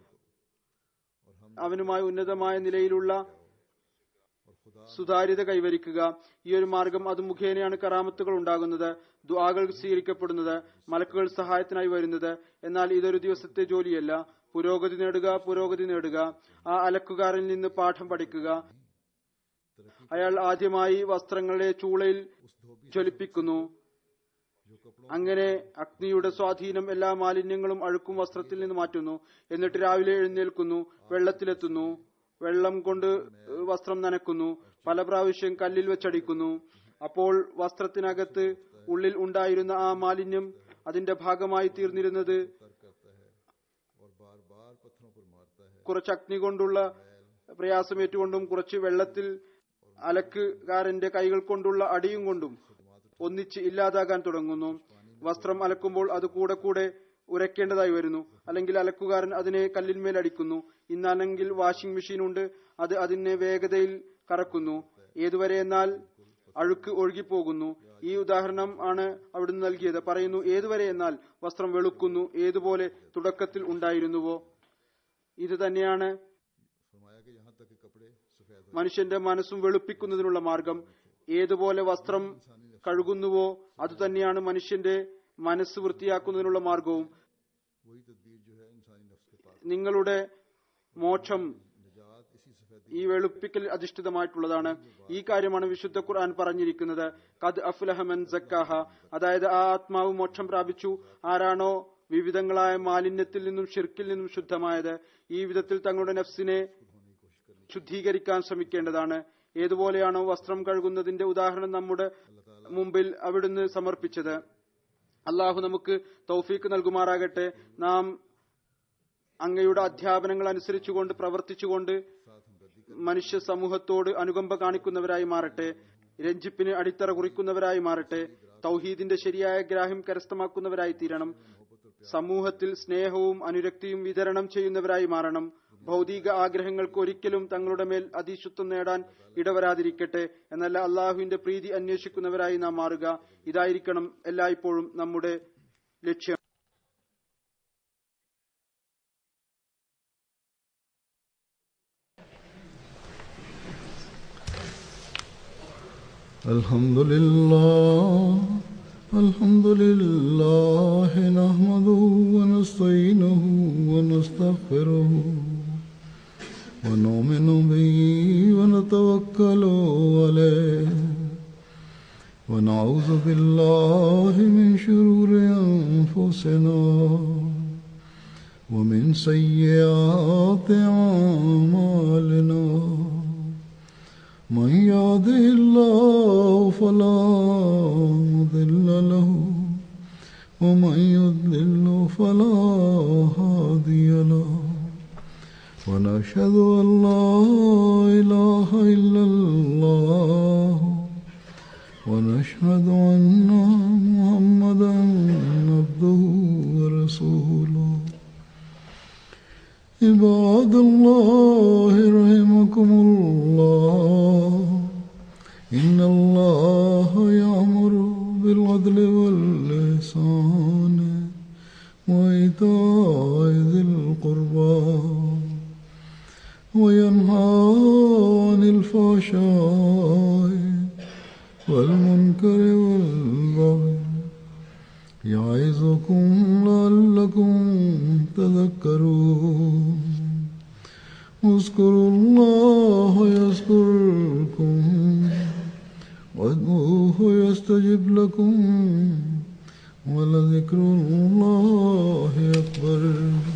അവനുമായി ഉന്നതമായ നിലയിലുള്ള और खुदा സുതാര്യത കൈവരിക്കുക ഈ ഒരു മാർഗം അത് മുഖേനയാണ് കറാമത്തുകൾ ഉണ്ടാകുന്നത് ദ്വാകൾ സ്വീകരിക്കപ്പെടുന്നത് മലക്കുകൾ സഹായത്തിനായി വരുന്നത് എന്നാൽ ഇതൊരു ദിവസത്തെ ജോലിയല്ല പുരോഗതി നേടുക പുരോഗതി നേടുക ആ അലക്കുകാരനിൽ നിന്ന് പാഠം പഠിക്കുക അയാൾ ആദ്യമായി വസ്ത്രങ്ങളെ ചൂളയിൽ उस धोबी ജ്വലിപ്പിക്കുന്നു जो कपड़ों അങ്ങനെ അഗ്നിയുടെ സ്വാധീനം എല്ലാ മാലിന്യങ്ങളും അഴുക്കും വസ്ത്രത്തിൽ നിന്ന് മാറ്റുന്നു എന്നിട്ട് രാവിലെ എഴുന്നേൽക്കുന്നു വെള്ളത്തിലെത്തുന്നു വെള്ളം കൊണ്ട് ഏഹ്, വസ്ത്രം നനക്കുന്നു പല പ്രാവശ്യം കല്ലിൽ വെച്ചടിക്കുന്നു അപ്പോൾ വസ്ത്രത്തിനകത്ത് ഉള്ളിൽ ഉണ്ടായിരുന്ന ആ മാലിന്യം അതിന്റെ ഭാഗമായി തീർന്നിരുന്നത് तर करता है और बार बार पत्थरों पर मारता है കുറച്ച് അഗ്നി കൊണ്ടുള്ള പ്രയാസമേറ്റുകൊണ്ടും കുറച്ച് വെള്ളത്തിൽ അലക്കുകാരന്റെ കൈകൾ കൊണ്ടുള്ള അടിയും കൊണ്ടും ഒന്നിച്ച് ഇല്ലാതാകാൻ തുടങ്ങുന്നു വസ്ത്രം അലക്കുമ്പോൾ അത് കൂടെ കൂടെ ഉരയ്ക്കേണ്ടതായി വരുന്നു അല്ലെങ്കിൽ അലക്കുകാരൻ അതിനെ കല്ലിന്മേൽ അടിക്കുന്നു ഇന്നാണെങ്കിൽ വാഷിംഗ് മെഷീൻ ഉണ്ട് അത് അതിനെ വേഗതയിൽ കറക്കുന്നു ഏതുവരെ എന്നാൽ അഴുക്ക് ഒഴുകിപ്പോകുന്നു ഈ ഉദാഹരണം ആണ് അവിടുന്ന് നൽകിയത് പറയുന്നു ഏതുവരെ എന്നാൽ വസ്ത്രം വെളുക്കുന്നു ഏതുപോലെ തുടക്കത്തിൽ ഉണ്ടായിരുന്നുവോ ഇത് തന്നെയാണ് फरमाया कि यहाँ तक कि कपड़े सफेद हो മനുഷ്യന്റെ മനസ്സും വെളുപ്പിക്കുന്നതിനുള്ള മാർഗം ഏതുപോലെ വസ്ത്രം കഴുകുന്നുവോ അതുതന്നെയാണ് മനുഷ്യന്റെ മനസ്സ് വൃത്തിയാക്കുന്നതിനുള്ള മാർഗവും वही तदबीर जो है इंसानी नफ्स के पास നിങ്ങളുടെ മോക്ഷം निजात इसी सफेद ഈ വെളുപ്പിക്കൽ അധിഷ്ഠിതമായിട്ടുള്ളതാണ് ഈ കാര്യമാണ് വിശുദ്ധ ഖുർആൻ പറഞ്ഞിരിക്കുന്നത് കത് അഫ്ലഹമൻ സക്കാഹ അതായത് ആ ആത്മാവ് മോക്ഷം പ്രാപിച്ചു ആരാണോ വിവിധങ്ങളായ മാലിന്യത്തിൽ നിന്നും ഷിർക്കിൽ നിന്നും ശുദ്ധമായത് ഈ വിധത്തിൽ തങ്ങളുടെ നഫ്സിനെ ശുദ്ധീകരിക്കാൻ ശ്രമിക്കേണ്ടതാണ് ഏതുപോലെയാണോ വസ്ത്രം കഴുകുന്നതിന്റെ ഉദാഹരണം നമ്മുടെ മുമ്പിൽ അവിടുന്ന് സമർപ്പിച്ചത് അള്ളാഹു നമുക്ക് തൗഫീക്ക് നൽകുമാറാകട്ടെ നാം അങ്ങയുടെ അധ്യാപനങ്ങൾ അനുസരിച്ചുകൊണ്ട് പ്രവർത്തിച്ചുകൊണ്ട് മനുഷ്യ സമൂഹത്തോട് അനുകമ്പ കാണിക്കുന്നവരായി മാറട്ടെ രഞ്ജിപ്പിന് അടിത്തറ കുറിക്കുന്നവരായി മാറട്ടെ തൗഹീദിന്റെ ശരിയായ ഗ്രാഹ്യം കരസ്ഥമാക്കുന്നവരായി തീരണം സമൂഹത്തിൽ സ്നേഹവും അനുരക്തിയും വിതരണം ചെയ്യുന്നവരായി മാറണം ഭൗതിക ആഗ്രഹങ്ങൾക്ക് ഒരിക്കലും തങ്ങളുടെ മേൽ അതീശത്വം നേടാൻ ഇടവരാതിരിക്കട്ടെ എന്നല്ല അള്ളാഹുവിന്റെ പ്രീതി അന്വേഷിക്കുന്നവരായി നാം മാറുക ഇതായിരിക്കണം എല്ലായ്പ്പോഴും നമ്മുടെ ലക്ഷ്യം الحمد لله الحمد لله نحمده ونستعينه ونستغفره ونؤمن به ونتوكل عليه ونعوذ بالله من شرور أنفسنا ومن سيئات أعمالنا من يهده الله فلا مضل له ومن يضلل فلا هادي له ونشهد أن لا إله إلا الله ونشهد أن محمدا عبده ورسوله عباد الله رحمكم الله إن الله يأمر بالعدل واللسان وإيتاء ذي القربى وينهى عن الفحشاء والمنكر والبغي يعظكم لعلكم تذكرون اذكروا الله يذكركم وادعوه يستجب لكم ولذكر الله